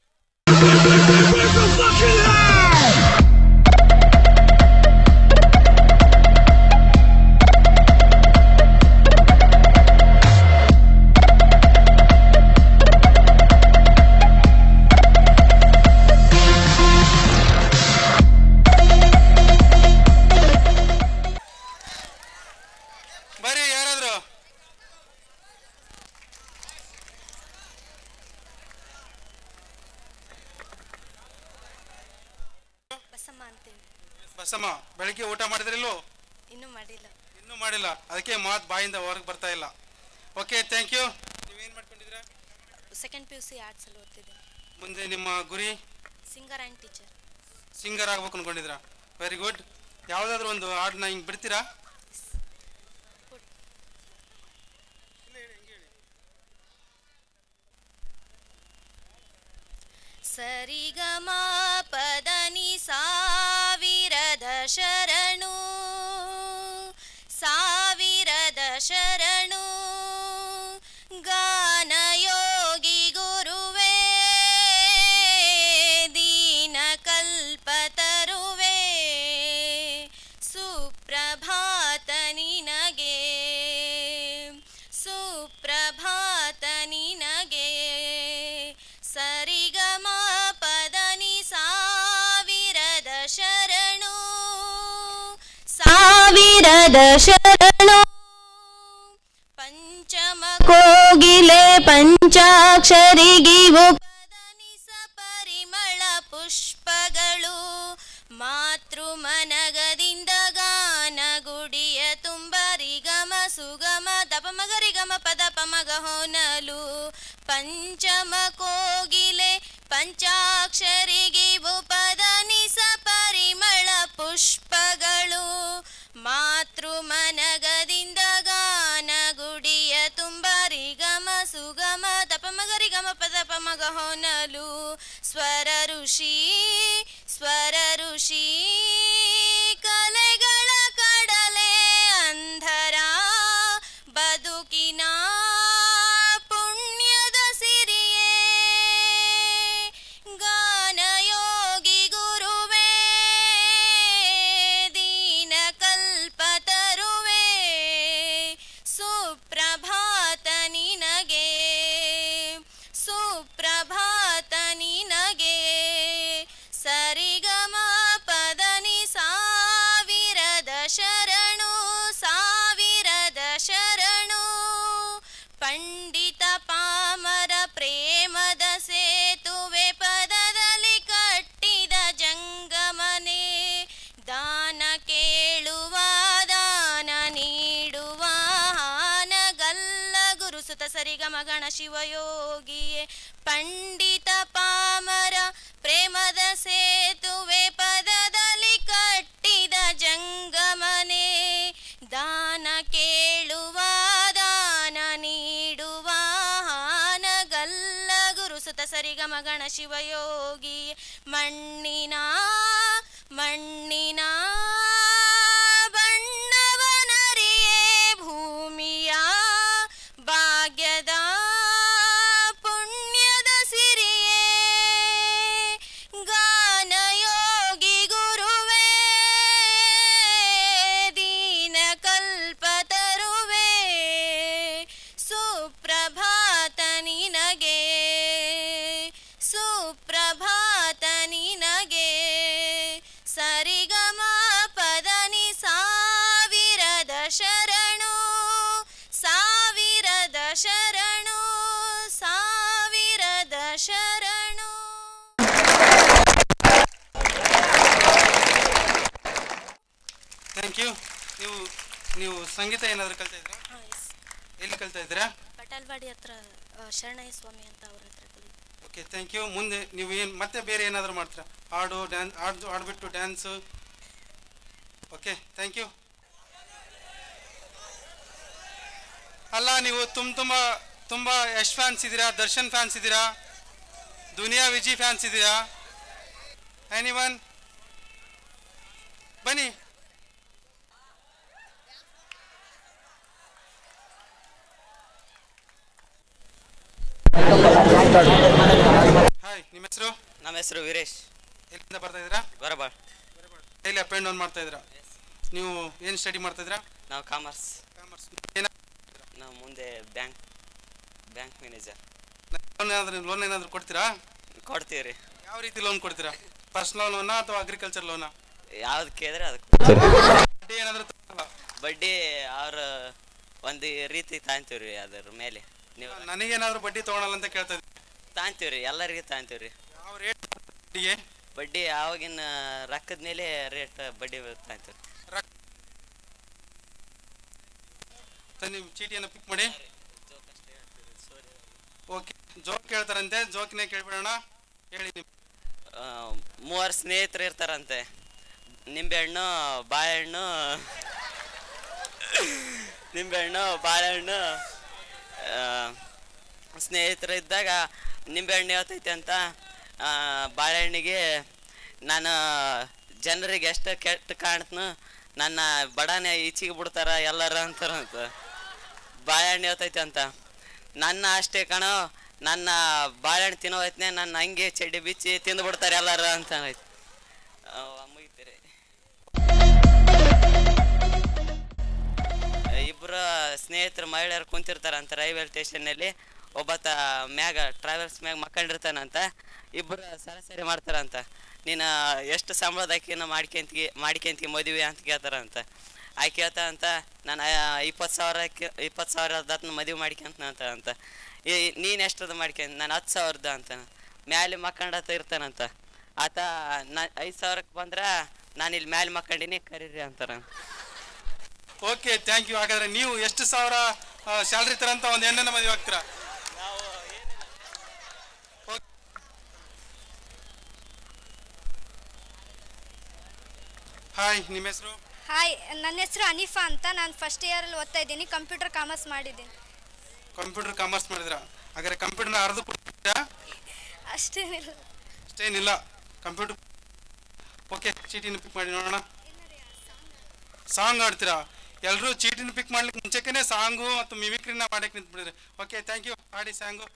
ಬರ್ರಿ ಯಾರಾದ್ರು ಬಸಮ್ಮ ಅಂತೇಳಿ ಬಸಮ್ಮ ಬೆಳಿಗ್ಗೆ ಊಟ ಮಾಡಿದ್ರಿಲ್ಲೋ ಇನ್ನೂ ಮಾಡಿಲ್ಲ ಇನ್ನೂ ಮಾಡಿಲ್ಲ ಅದಕ್ಕೆ ಮಾತು ಬಾಯಿಂದ ಹೊರಗೆ ಬರ್ತಾ ಇಲ್ಲ ಓಕೆ ಥ್ಯಾಂಕ್ ಯು ನೀವೇನು ಮಾಡ್ಕೊಂಡಿದ್ದೀರಾ ಸೆಕೆಂಡ್ ಪಿ ಯು ಸಿ ಆರ್ಟ್ಸಲ್ಲಿ ಓದ್ತಿದ್ದೇನೆ ಮುಂದೆ ನಿಮ್ಮ ಗುರಿ ಸಿಂಗರ್ ಆ್ಯಂಡ್ ಟೀಚರ್ ಸಿಂಗರ್ ಆಗ್ಬೇಕು ಅನ್ಕೊಂಡಿದ್ದೀರಾ ವೆರಿ ಗುಡ್ ಯಾವುದಾದ್ರೂ ಒಂದು ಹಾಡನ್ನ ಹಿಂಗೆ ಬಿಡ್ತೀರಾ ಸರಿಗಮ ಪದನಿ ಸಾವಿರದ ಶರಣು ಸಾವಿರದ ಶರಣು ಗಾನಯೋಗಿ ಗುರುವೇ ದೀನ ಕಲ್ಪತರುವೆ ಸುಪ್ರಭಾತ ನಿನಗೆ ಸುಪ್ರಭಾತ ನಿನಗೆ ಸರಿಗಮ ಪದನಿ ಸಾವಿರದ ಶರಣು ಸಾವಿರದ ಶರಣು ಪಂಚಮ ಕೋಗಿಲೆ ಪಂಚಾಕ್ಷರಿಗಿವು ಪದನಿಸ ಪರಿಮಳ ಪುಷ್ಪಗಳು ಮಾತೃ ಮನಗದಿಂದ ಗಾನ ಗುಡಿಯ ತುಂಬರಿ ಗಮ ಸುಗಮ ದಪ ಮಗರಿ ಗಮ ಪದ ಪಮಗ ಹೊನಲು ಪಂಚಮ ಕೋಗಿಲೆ ಪಂಚಾಕ್ಷರಿಗಿವು ಪದನಿಸ ಪರಿಮಳ ಪುಷ್ಪಗಳು ಮಾತೃ ಮನಗದಿಂದ ಗಾನ ಗುಡಿಯ ತುಂಬರಿ ಗಮ ಸುಗಮ ದಪ ಮಗರಿ ಗಮ ಪದ ಪಮಗ ಹೊನಲು ಸ್ವರ ಋಷಿ ಸ್ವರ ಋಷಿ ಕಲೆಗಳ ಕಡಲೆ ಅಂಧರ ಬದುಕಿನ ಪುಣ್ಯದ ಸಿರಿಯೇ ಗಾನಯೋಗಿ ಗುರುವೇ ದೀನ ಕಲ್ಪತರುವೆ ಸುಪ್ರಭಾತ ನಿನಗೆ ಸುಪ್ರಭಾತ ನಿನಗೆ ಸರಿಗಮ ಪದನಿ ಸಾವಿರದ ಶರಣು ಸಾವಿರದ ಶರಣು ಪಂಡಿತ ಪಾಮರ ಪ್ರೇಮದ ಸೇತುವೆ ಪದದಲ್ಲಿ ಕಟ್ಟಿದ ಜಂಗಮನೆ ದಾನ ಕೇಳುವ ದಾನ ನೀಡುವ ಹಾನಗಲ್ಲ ಗುರುಸುತ ಸರಿಗಮ ಗಣ ಶಿವಯೋಗಿಯೇ ಪಂಡಿತ ಪಾಮರ ಪ್ರೇಮದ ಸೇತುವೆ ಪದದಲ್ಲಿ ಕಟ್ಟಿದ ಜಂಗಮನೆ ದಾನ ಕೇಳುವ ದಾನ ನೀಡುವ ಹಾನಗಲ್ಲ ಗುರುಸುತ ಸರಿಗಮ ಗಣ ಶಿವಯೋಗಿ ಮಣ್ಣಿನ ಮಣ್ಣಿನ ಬಣ್ಣವನರಿಯೇ ಭೂಮಿಯ ಭಾಗ್ಯದ ಪುಣ್ಯದ ಸಿರಿಯೇ ಗಾನಯೋಗಿ ಗುರುವೇ ದೀನ ಕಲ್ಪತರುವೆ ಸುಪ್ರಭಾತ ನಿನಗೆ ಸು ಸುಪ್ರಭಾತ ನಿನಗೆ ಸರಿಗಮ ಪದನಿ ಸಾವಿರದ ಶರಣು ಸಾವಿರದ ಶರಣು ಸಾವಿರದ ಶರಣು ಥ್ಯಾಂಕ್ ಯು ನೀವು ನೀವು ಸಂಗೀತ ಏನಾದರೂ ಕಲ್ತಾ ಇದ್ರಾ ಎಲ್ಲಿ ಕಲ್ತಾ ಇದ್ದೀರಾ ಪಟಲ್ವಾಡಿ ಹತ್ರ ಶರಣಯ್ಯ ಸ್ವಾಮಿ ಅಂತ ಅವ್ರ ಹತ್ರ ಕಲಿತು ಓಕೆ ಥ್ಯಾಂಕ್ ಯು ಮುಂದೆ ನೀವು ಏನು ಮತ್ತೆ ಬೇರೆ ಏನಾದರೂ ಮಾಡ್ತೀರಾ ಹಾಡು ಡ್ಯಾನ್ಸ್ ಹಾಡು ಹಾಡ್ಬಿಟ್ಟು ಡ್ಯಾನ್ಸು ಓಕೆ ಥ್ಯಾಂಕ್ ಯು ಅಲ್ಲ ನೀವು ತುಂಬ ತುಂಬ ತುಂಬ ಯಶ್ ಫ್ಯಾನ್ಸ್ ಇದ್ದೀರಾ ದರ್ಶನ್ ಫ್ಯಾನ್ಸ್ ಇದ್ದೀರಾ ದುನಿಯಾ ವಿಜಿ ಫ್ಯಾನ್ಸ್ ಇದ್ದೀರಾ ಎನಿ ಒನ್ ಬನ್ನಿ ಹಾಯ್ ನಿಮ್ಮ ಹೆಸರು ನಮ್ಮ ಹೆಸರು ವೀರೇಶ್ ಎಲ್ಲಿಂದ ಬರ್ತಾ ಇದ್ದೀರಾ Gorabal daily up and down ಮಾಡ್ತಾ ಇದ್ದೀರಾ ನೀವು ಏನು ಸ್ಟಡಿ ಮಾಡ್ತಾ ಇದ್ದೀರಾ ನಾವು ಕಾಮರ್ಸ್ ಕಾಮರ್ಸ್ ಏನ ನಾವು ಮುಂದೆ ಬ್ಯಾಂಕ್ ಬ್ಯಾಂಕ್ ಮ್ಯಾನೇಜರ್ ಲೋನ್ ಏನಾದರೂ ಲೋನ್ ಏನಾದರೂ ಕೊಡ್ತೀರಾ ಕೊಡ್ತೀವಿ ರೀ ಯಾವ ರೀತಿ ಲೋನ್ ಕೊಡ್ತೀರಾ ಪರ್ಸನಲ್ ಲೋನಾ ಅಥವಾ ಅಗ್ರಿಕಲ್ಚರ್ ಲೋನಾ ಯಾವ್ದು ಕೇಳಿದ್ರೆ ಅದಕ್ಕೆ ಬಡ್ಡಿ ಏನಾದರೂ ತಗೊಳಲ್ಲ? ಬಡ್ಡಿ ಅವ್ರ ಒಂದು ರೀತಿ ತಾಂತೀವಿ ರೀ ಅದ್ರ ಮೇಲೆ ನೀವು ನನಗೇನಾದರೂ ಬಡ್ಡಿ ತೊಗೊಳಲ್ಲ ಅಂತ ಕೇಳ್ತಾ ಇದ್ದೀನಿ ತಾಂತೀವಿ ರೀ ಎಲ್ಲರಿಗೆ ತಾಂತೀವಿ ರೀ ಯಾವ ರೇಟ್ ಬಡ್ಡಿಗೆ ಬಡ್ಡಿ ಆವಾಗಿನ ರೊಕ್ಕದ ಮೇಲೆ ರೇಟ್ ಬಡ್ಡಿ ತಾಂತೀವಿ ರೊಕ್ಕ ನೀವು ಚೀಟಿಯನ್ನು ಪಿಕ್ ಮಾಡಿ ಓಕೆ ಜೋಕ್ ಕೇಳ್ತಾರಂತೆ ಜೋಕ್ನೇ ಕೇಳ್ಬಿಡೋಣ ಹೇಳಿ ನೀವು ಮೂವರು ಸ್ನೇಹಿತರು ಇರ್ತಾರಂತೆ ನಿಂಬೆಹಣ್ಣು ಬಾಳೆಹಣ್ಣು ನಿಂಬೆಹಣ್ಣು ಬಾಳೆಹಣ್ಣು ಆ, ಸ್ನೇಹಿತರು ಇದ್ದಾಗ ನಿಂಬೆಹಣ್ಣು ಹೇಳ್ತೈತೆ ಅಂತ ಆ, ಬಾಳೆಹಣ್ಣಿಗೆ ನಾನು ಜನರಿಗೆ ಎಷ್ಟು ಕೆಟ್ಟ ಕಾಣ್ತನು ನನ್ನ ಬಡಾನೆ ಈಚೆಗೆ ಬಿಡ್ತಾರ ಎಲ್ಲರ ಅಂತಾರಂತ ಬಾಳೆಹಣ್ಣು ಹೇಳ್ತೈತೆ ಅಂತ ನನ್ನ ಅಷ್ಟೇ ಕಣೋ ನನ್ನ ಬಾಳೆಹಣ್ಣು ತಿನ್ನೋ ಹೊತ್ನ್ಯಾಗ ನನ್ನ ಹಂಗೆ ಚಡ್ಡಿ ಬಿಚ್ಚಿ ತಿಂದು ಬಿಡ್ತಾರೆ ಎಲ್ಲರೂ ಅಂತ ಐತಿ ಮುಗಿತೀರಿ ಇಬ್ಬರು ಸ್ನೇಹಿತರು ಮಹಿಳೆಯರು ಕುಂತಿರ್ತಾರಂತ ರೈಲ್ವೆ ಸ್ಟೇಷನ್ನಲ್ಲಿ ಒಬ್ಬತ್ತ ಮ್ಯಾಗ ಟ್ರಾವೆಲ್ಸ್ ಮ್ಯಾಗ ಮಕ್ಕಂಡಿರ್ತಾನಂತ ಇಬ್ಬರು ಸರಾಸರಿ ಮಾಡ್ತಾರಂತ ನೀನು ಎಷ್ಟು ಸಂಬಳದಾಕಿನ ಮಾಡ್ಕೊಂತಿ ಮಾಡ್ಕೊಂತಿ ಮದುವೆ ಅಂತ ಕೇಳ್ತಾರಂತ ಆಕೆ ಹೇಳ್ತಾ ಅಂತ ನಾನು ಇಪ್ಪತ್ತು ಸಾವಿರಕ್ಕೆ ಇಪ್ಪತ್ತು ಸಾವಿರದ ಮದುವೆ ಮಾಡ್ಕೊಂತ ಅಂತ ಅಂತ ಈ ನೀನು ಎಷ್ಟದ ಮಾಡ್ಕೊಂತ ನಾನು ಹತ್ತು ಸಾವಿರದ ಅಂತ ಮ್ಯಾಲೆ ಮಕ್ಕಂಡತ ಇರ್ತಾನಂತ ಆತ ನಾ ಐದು ಸಾವಿರಕ್ಕೆ ಬಂದ್ರೆ ನಾನು ಇಲ್ಲಿ ಮ್ಯಾಲೆ ಮಕ್ಕಂಡಿನಿ ಕರೀರಿ ಅಂತಾರ ಓಕೆ ಥ್ಯಾಂಕ್ ಯು ಹಾಗಾದ್ರೆ ನೀವು ಎಷ್ಟು ಸಾವಿರ ಸ್ಯಾಲ್ರಿ ತರಂತ ಒಂದು ಹೆಣ್ಣನ್ನ ಮದುವೆ ಆಗ್ತೀರಾ Okay. ಹಾಯ್ ನಿಮ್ಮ ಹೆಸರು ಹಾಯ್ ನನ್ನ ಹೆಸರು ಅನಿಫಾ ಅಂತ ನಾನು ಫಸ್ಟ್ ಇಯರಲ್ಲಿ ಓದ್ತಾ ಇದ್ದೀನಿ ಕಂಪ್ಯೂಟರ್ ಕಾಮರ್ಸ್ ಮಾಡಿದ್ದೀನಿ ಕಂಪ್ಯೂಟರ್ ಕಾಮರ್ಸ್ ಮಾಡಿದ್ರ ಹಾಗಾದ್ರೆ ಕಂಪ್ಯೂಟರ್ನ ಅರ್ದು ಕೊಡ್ತೀರಾ ಅಷ್ಟೇನಿಲ್ಲ ಅಷ್ಟೇನಿಲ್ಲ ಕಂಪ್ಯೂಟರ್ ಓಕೆ ಚೀಟಿನ ಪಿಕ್ ಮಾಡಿ ನೋಡೋಣ ಸಾಂಗ್ ಆಡ್ತೀರಾ ಎಲ್ಲರೂ ಚೀಟಿನ ಪಿಕ್ ಮಾಡ್ಲಿಕ್ಕೆ ಮುಂಚೆನೇ ಸಾಂಗು ಮತ್ತು ಮಿಮಿಕ್ರಿನ ಮಾಡಕ್ಕೆ ನಿಂತ್ಬಿಡಿದ್ರಿ ಓಕೆ ಥ್ಯಾಂಕ್ ಯು ಆಡಿ ಸಾಂಗು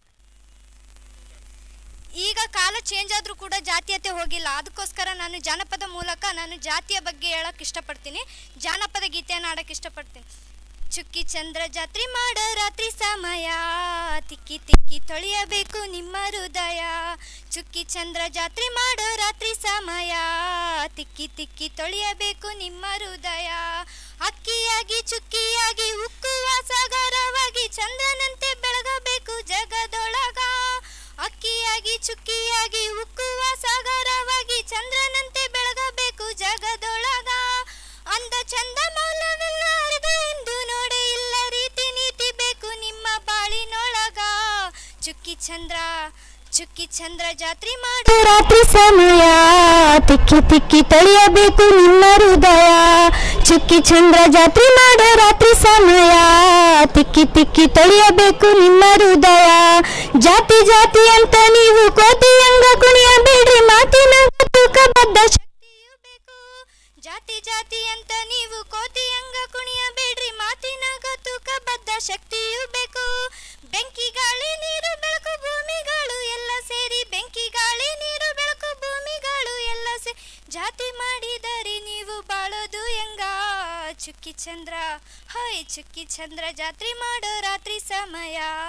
ಈಗ ಕಾಲ ಚೇಂಜ್ ಆದರೂ ಕೂಡ ಜಾತೀಯತೆ ಹೋಗಿಲ್ಲ ಅದಕ್ಕೋಸ್ಕರ ನಾನು ಜಾನಪದ ಮೂಲಕ ನಾನು ಜಾತಿಯ ಬಗ್ಗೆ ಹೇಳಕ್ಕೆ ಇಷ್ಟಪಡ್ತೀನಿ ಜಾನಪದ ಗೀತೆಯನ್ನು ಆಡಕ್ಕೆ ಇಷ್ಟಪಡ್ತೀನಿ ಚುಕ್ಕಿ ಚಂದ್ರ ಜಾತ್ರೆ ಮಾಡೋ ರಾತ್ರಿ ಸಮಯ ತಿಕ್ಕಿ ತಿಕ್ಕಿ ತೊಳೆಯಬೇಕು ನಿಮ್ಮ ಹೃದಯ ಚುಕ್ಕಿ ಚಂದ್ರ ಜಾತ್ರೆ ಮಾಡೋ ರಾತ್ರಿ ಸಮಯ ತಿಕ್ಕಿ ತಿಕ್ಕಿ ತೊಳೆಯಬೇಕು ನಿಮ್ಮ ಹೃದಯ ಅಕ್ಕಿಯಾಗಿ ಚುಕ್ಕಿಯಾಗಿ ಉಕ್ಕುವ ಸಾಗರವಾಗಿ ಚಂದ್ರನಂತೆ ಬೆಳಗಬೇಕು ಜಗದೊಳಗ ಅಕ್ಕಿಯಾಗಿ ಚುಕ್ಕಿಯಾಗಿ ಉಕ್ಕುವ ಸಾಗರವಾಗಿ ಚಂದ್ರನಂತೆ ಬೆಳಗಬೇಕು ಜಗದೊಳಗ ಅಂದ ಚಂದ ಮೌಲವೆಲ್ಲ ಅರ್ಧ ಎಂದು ನೋಡೆ ಇಲ್ಲ ರೀತಿ ನೀತಿ ಬೇಕು ನಿಮ್ಮ ಬಾಳಿನೊಳಗ ಚುಕ್ಕಿ ಚಂದ್ರ ಚುಕ್ಕಿ ಚಂದ್ರ ಜಾತ್ರೆ ಮಾಡು ರಾತ್ರಿ ಸಮಯ ತಿಕ್ಕಿ ತಿಕ್ಕಿ ತೊಳೆಯಬೇಕು ನಿಮ್ಮ ಹೃದಯ ಚುಕ್ಕಿ ಚಂದ್ರ ಜಾತ್ರೆ ಮಾಡೋ ರಾತ್ರಿ ಸಮಯ ತಿಕ್ಕಿ ತಿಕ್ಕಿ ತೊಳೆಯಬೇಕು ನಿಮ್ಮ ಹೃದಯ ಜಾತಿ ಜಾತಿ ಅಂತ ನೀವು ಕೋತಿ ಹಂಗ ಕುಣಿಯಬೇಡ್ರಿ ಮಾತಿನ ತೂಕಬದ್ಧ ಶಕ್ತಿಯೂ ಬೇಕು ಜಾತಿ ಜಾತಿ ಅಂತ ನೀವು ಕೋತಿ ಹಂಗ ಕುಣಿಯಬೇಡ್ರಿ ಮಾತಿನ ತೂಕಬದ್ಧ ಶಕ್ತಿಯೂ ಬೇಕು ಬೆಂಕಿ ಗಾಳಿ ನೀರು ಬೆಳಕು ಭೂಮಿಗಳು ಎಲ್ಲ ಸೇರಿ ಬೆಂಕಿ ಗಾಳಿ ನೀರು ಬೆಳಕು ಭೂಮಿಗಳು ಎಲ್ಲ ಸೇ ಜಾತಿ ಮಾಡಿದರೆ ನೀವು ಬಾಳೋದು ಹೆಂಗ ಚುಕ್ಕಿ ಚಂದ್ರ ಹೊಯ್ ಚುಕ್ಕಿ ಚಂದ್ರ ಜಾತ್ರೆ ಮಾಡೋ ರಾತ್ರಿ ಸಮಯ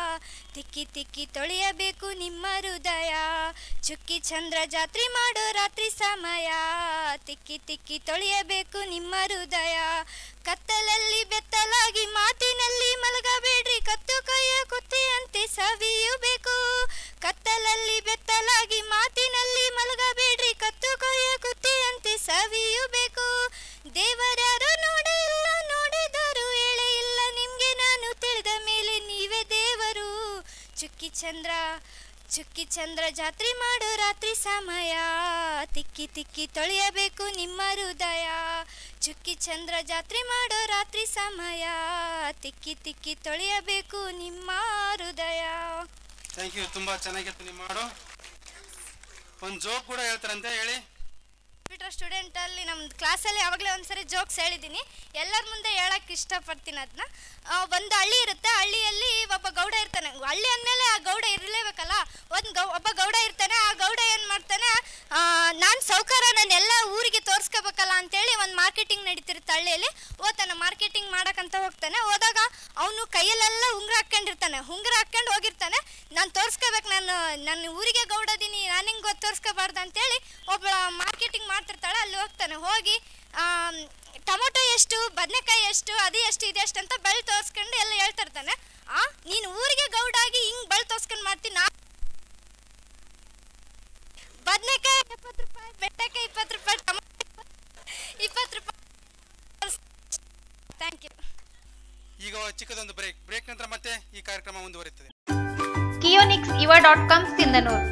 ತಿಕ್ಕಿ ತಿಕ್ಕಿ ತೊಳೆಯಬೇಕು ನಿಮ್ಮ ಹೃದಯ ಚುಕ್ಕಿ ಚಂದ್ರ ಜಾತ್ರೆ ಮಾಡೋ ರಾತ್ರಿ ಸಮಯ ತಿಕ್ಕಿ ತಿಕ್ಕಿ ತೊಳೆಯಬೇಕು ನಿಮ್ಮ ಹೃದಯ ಕತ್ತಲಲ್ಲಿ ಬೆತ್ತಲಾಗಿ ಮಾತಿನಲ್ಲಿ ಮಲಗಬೇಡ್ರಿ ಕತ್ತು ಕೈಯ ಕುತ್ತಿಯಂತೆ ಸವಿಯಬೇಕು ಕತ್ತಲಲ್ಲಿ ಬೆತ್ತಲಾಗಿ ಮಾತಿನಲ್ಲಿ ಮಲಗಬೇಡ್ರಿ ಕತ್ತು ಕೈಯ ಕುತ್ತಿಯಂತೆ ಸವಿಯಬೇಕು ದೇವರ್ಯಾರು ನೋಡೇ ಇಲ್ಲ ನೋಡಿದರು ಎಳೆ ಇಲ್ಲ ನಿಮ್ಗೆ ನಾನು ತಿಳಿದ ಮೇಲೆ ನೀವೇ ದೇವರು ಚುಕ್ಕಿ ಚಂದ್ರ ಚುಕ್ಕಿ ಚಂದ್ರ ಜಾತ್ರೆ ಮಾಡೋ ರಾತ್ರಿ ಸಮಯ ತಿಕ್ಕಿ ತಿಕ್ಕಿ ತೊಳೆಯಬೇಕು ನಿಮ್ಮ ಹೃದಯ ಚುಕ್ಕಿ ಚಂದ್ರ ಜಾತ್ರೆ ಮಾಡೋ ರಾತ್ರಿ ಸಮಯ ತಿಕ್ಕಿ ತಿಕ್ಕಿ ತೊಳೆಯಬೇಕು ನಿಮ್ಮ ಹೃದಯ ಥ್ಯಾಂಕ್ ಯು ತುಂಬ ಚೆನ್ನಾಗಿತ್ತು ನಿಮ್ಮ ಹಾಡು ಒಂದು ಜೋಕ್ ಕೂಡ ಹೇಳ್ತಾರಂತೆ ಹೇಳಿ ಕಂಪ್ಯೂಟರ್ ಸ್ಟೂಡೆಂಟ್ ಅಲ್ಲಿ ನಮ್ಮ ಕ್ಲಾಸಲ್ಲಿ ಯಾವಾಗಲೇ ಒಂದ್ಸರಿ ಜೋಕ್ಸ್ ಹೇಳಿದ್ದೀನಿ ಎಲ್ಲರ ಮುಂದೆ ಹೇಳಕ್ಕೆ ಇಷ್ಟಪಡ್ತೀನಿ ಅದನ್ನ ಒಂದು ಹಳ್ಳಿ ಇರುತ್ತೆ ಹಳ್ಳಿಯಲ್ಲಿ ಒಬ್ಬ ಗೌಡ ಇರ್ತಾನೆ ಹಳ್ಳಿ ಅಂದಮೇಲೆ ಆ ಗೌಡ ಇರಲೇಬೇಕಲ್ಲ ಒಂದು ಗೌ ಒಬ್ಬ ಗೌಡ ಇರ್ತಾನೆ ಆ ಗೌಡ ಏನು ಮಾಡ್ತಾನೆ ನಾನು ಸೌಕರ್ಯ ನಾನು ಎಲ್ಲ ಊರಿಗೆ ತೋರಿಸ್ಕೋಬೇಕಲ್ಲ ಅಂತೇಳಿ ಒಂದು ಮಾರ್ಕೆಟಿಂಗ್ ನಡೀತಿರುತ್ತೆ ಹಳ್ಳಿಯಲ್ಲಿ ಓದ್ತಾನೆ ಮಾರ್ಕೆಟಿಂಗ್ ಮಾಡಕ್ಕಂತ ಹೋಗ್ತಾನೆ ಹೋದಾಗ ಅವನು ಕೈಯಲ್ಲೆಲ್ಲ ಉಂಗುರ ಹಾಕ್ಕೊಂಡಿರ್ತಾನೆ ಉಂಗುರ ಹಾಕ್ಕೊಂಡು ಹೋಗಿರ್ತಾನೆ ನಾನು ತೋರಿಸ್ಕೋಬೇಕು ನಾನು ನನ್ನ ಊರಿಗೆ ಗೌಡದೀನಿ ನಾನು ಹಿಂಗೆ ಗೊತ್ತು ತೋರಿಸ್ಕೋಬಾರ್ದು ಅಂತೇಳಿ ಒಬ್ಬ ಮಾರ್ಕೆಟಿಂಗ್ ಮಾಡ್ತಿರ್ತಾಳೆ ಅಲ್ಲಿ ಹೋಗ್ತಾನೆ ಹೋಗಿ ಆಮ್, ಟೊಮೊಟೊ ಎಷ್ಟು ಬದನೆಕಾಯಿ ಎಷ್ಟು ಅದು ಎಷ್ಟು ಇದು ಎಷ್ಟು ಅಂತ ಬೆಳೆ ತೋರಿಸ್ಕೊಂಡು ಎಲ್ಲ ಹೇಳ್ತಿರ್ತಾನೆ ಆ ನೀನು ಊರಿಗೆ ಗೌಡಾಗಿ ಹಿಂಗೆ ಬೆಳೆ ತೋರಿಸ್ಕೊಂಡು ಮಾಡ್ತೀನಿ ನಾ ಬದನೆಕಾಯಿ ಎಪ್ಪತ್ತು ರೂಪಾಯಿ ಬೆಂಡೆಕಾಯಿ ಇಪ್ಪತ್ತು ರೂಪಾಯಿ ಟೊಮೊಟೊ ಇಪ್ಪತ್ತು ರೂಪಾಯಿ ಥ್ಯಾಂಕ್ ಯು ಈಗ ಚಿಕ್ಕದೊಂದು ಬ್ರೇಕ್ ಬ್ರೇಕ್ ನಂತರ ಮತ್ತೆ ಈ ಕಾರ್ಯಕ್ರಮ ಮುಂದುವರಿಯುತ್ತದೆ ಕಿಯೋನಿಕ್ಸ್ ಯುವ ಡಾಟ್ ಕಾಮ್ ಸಿಂಧನೂರು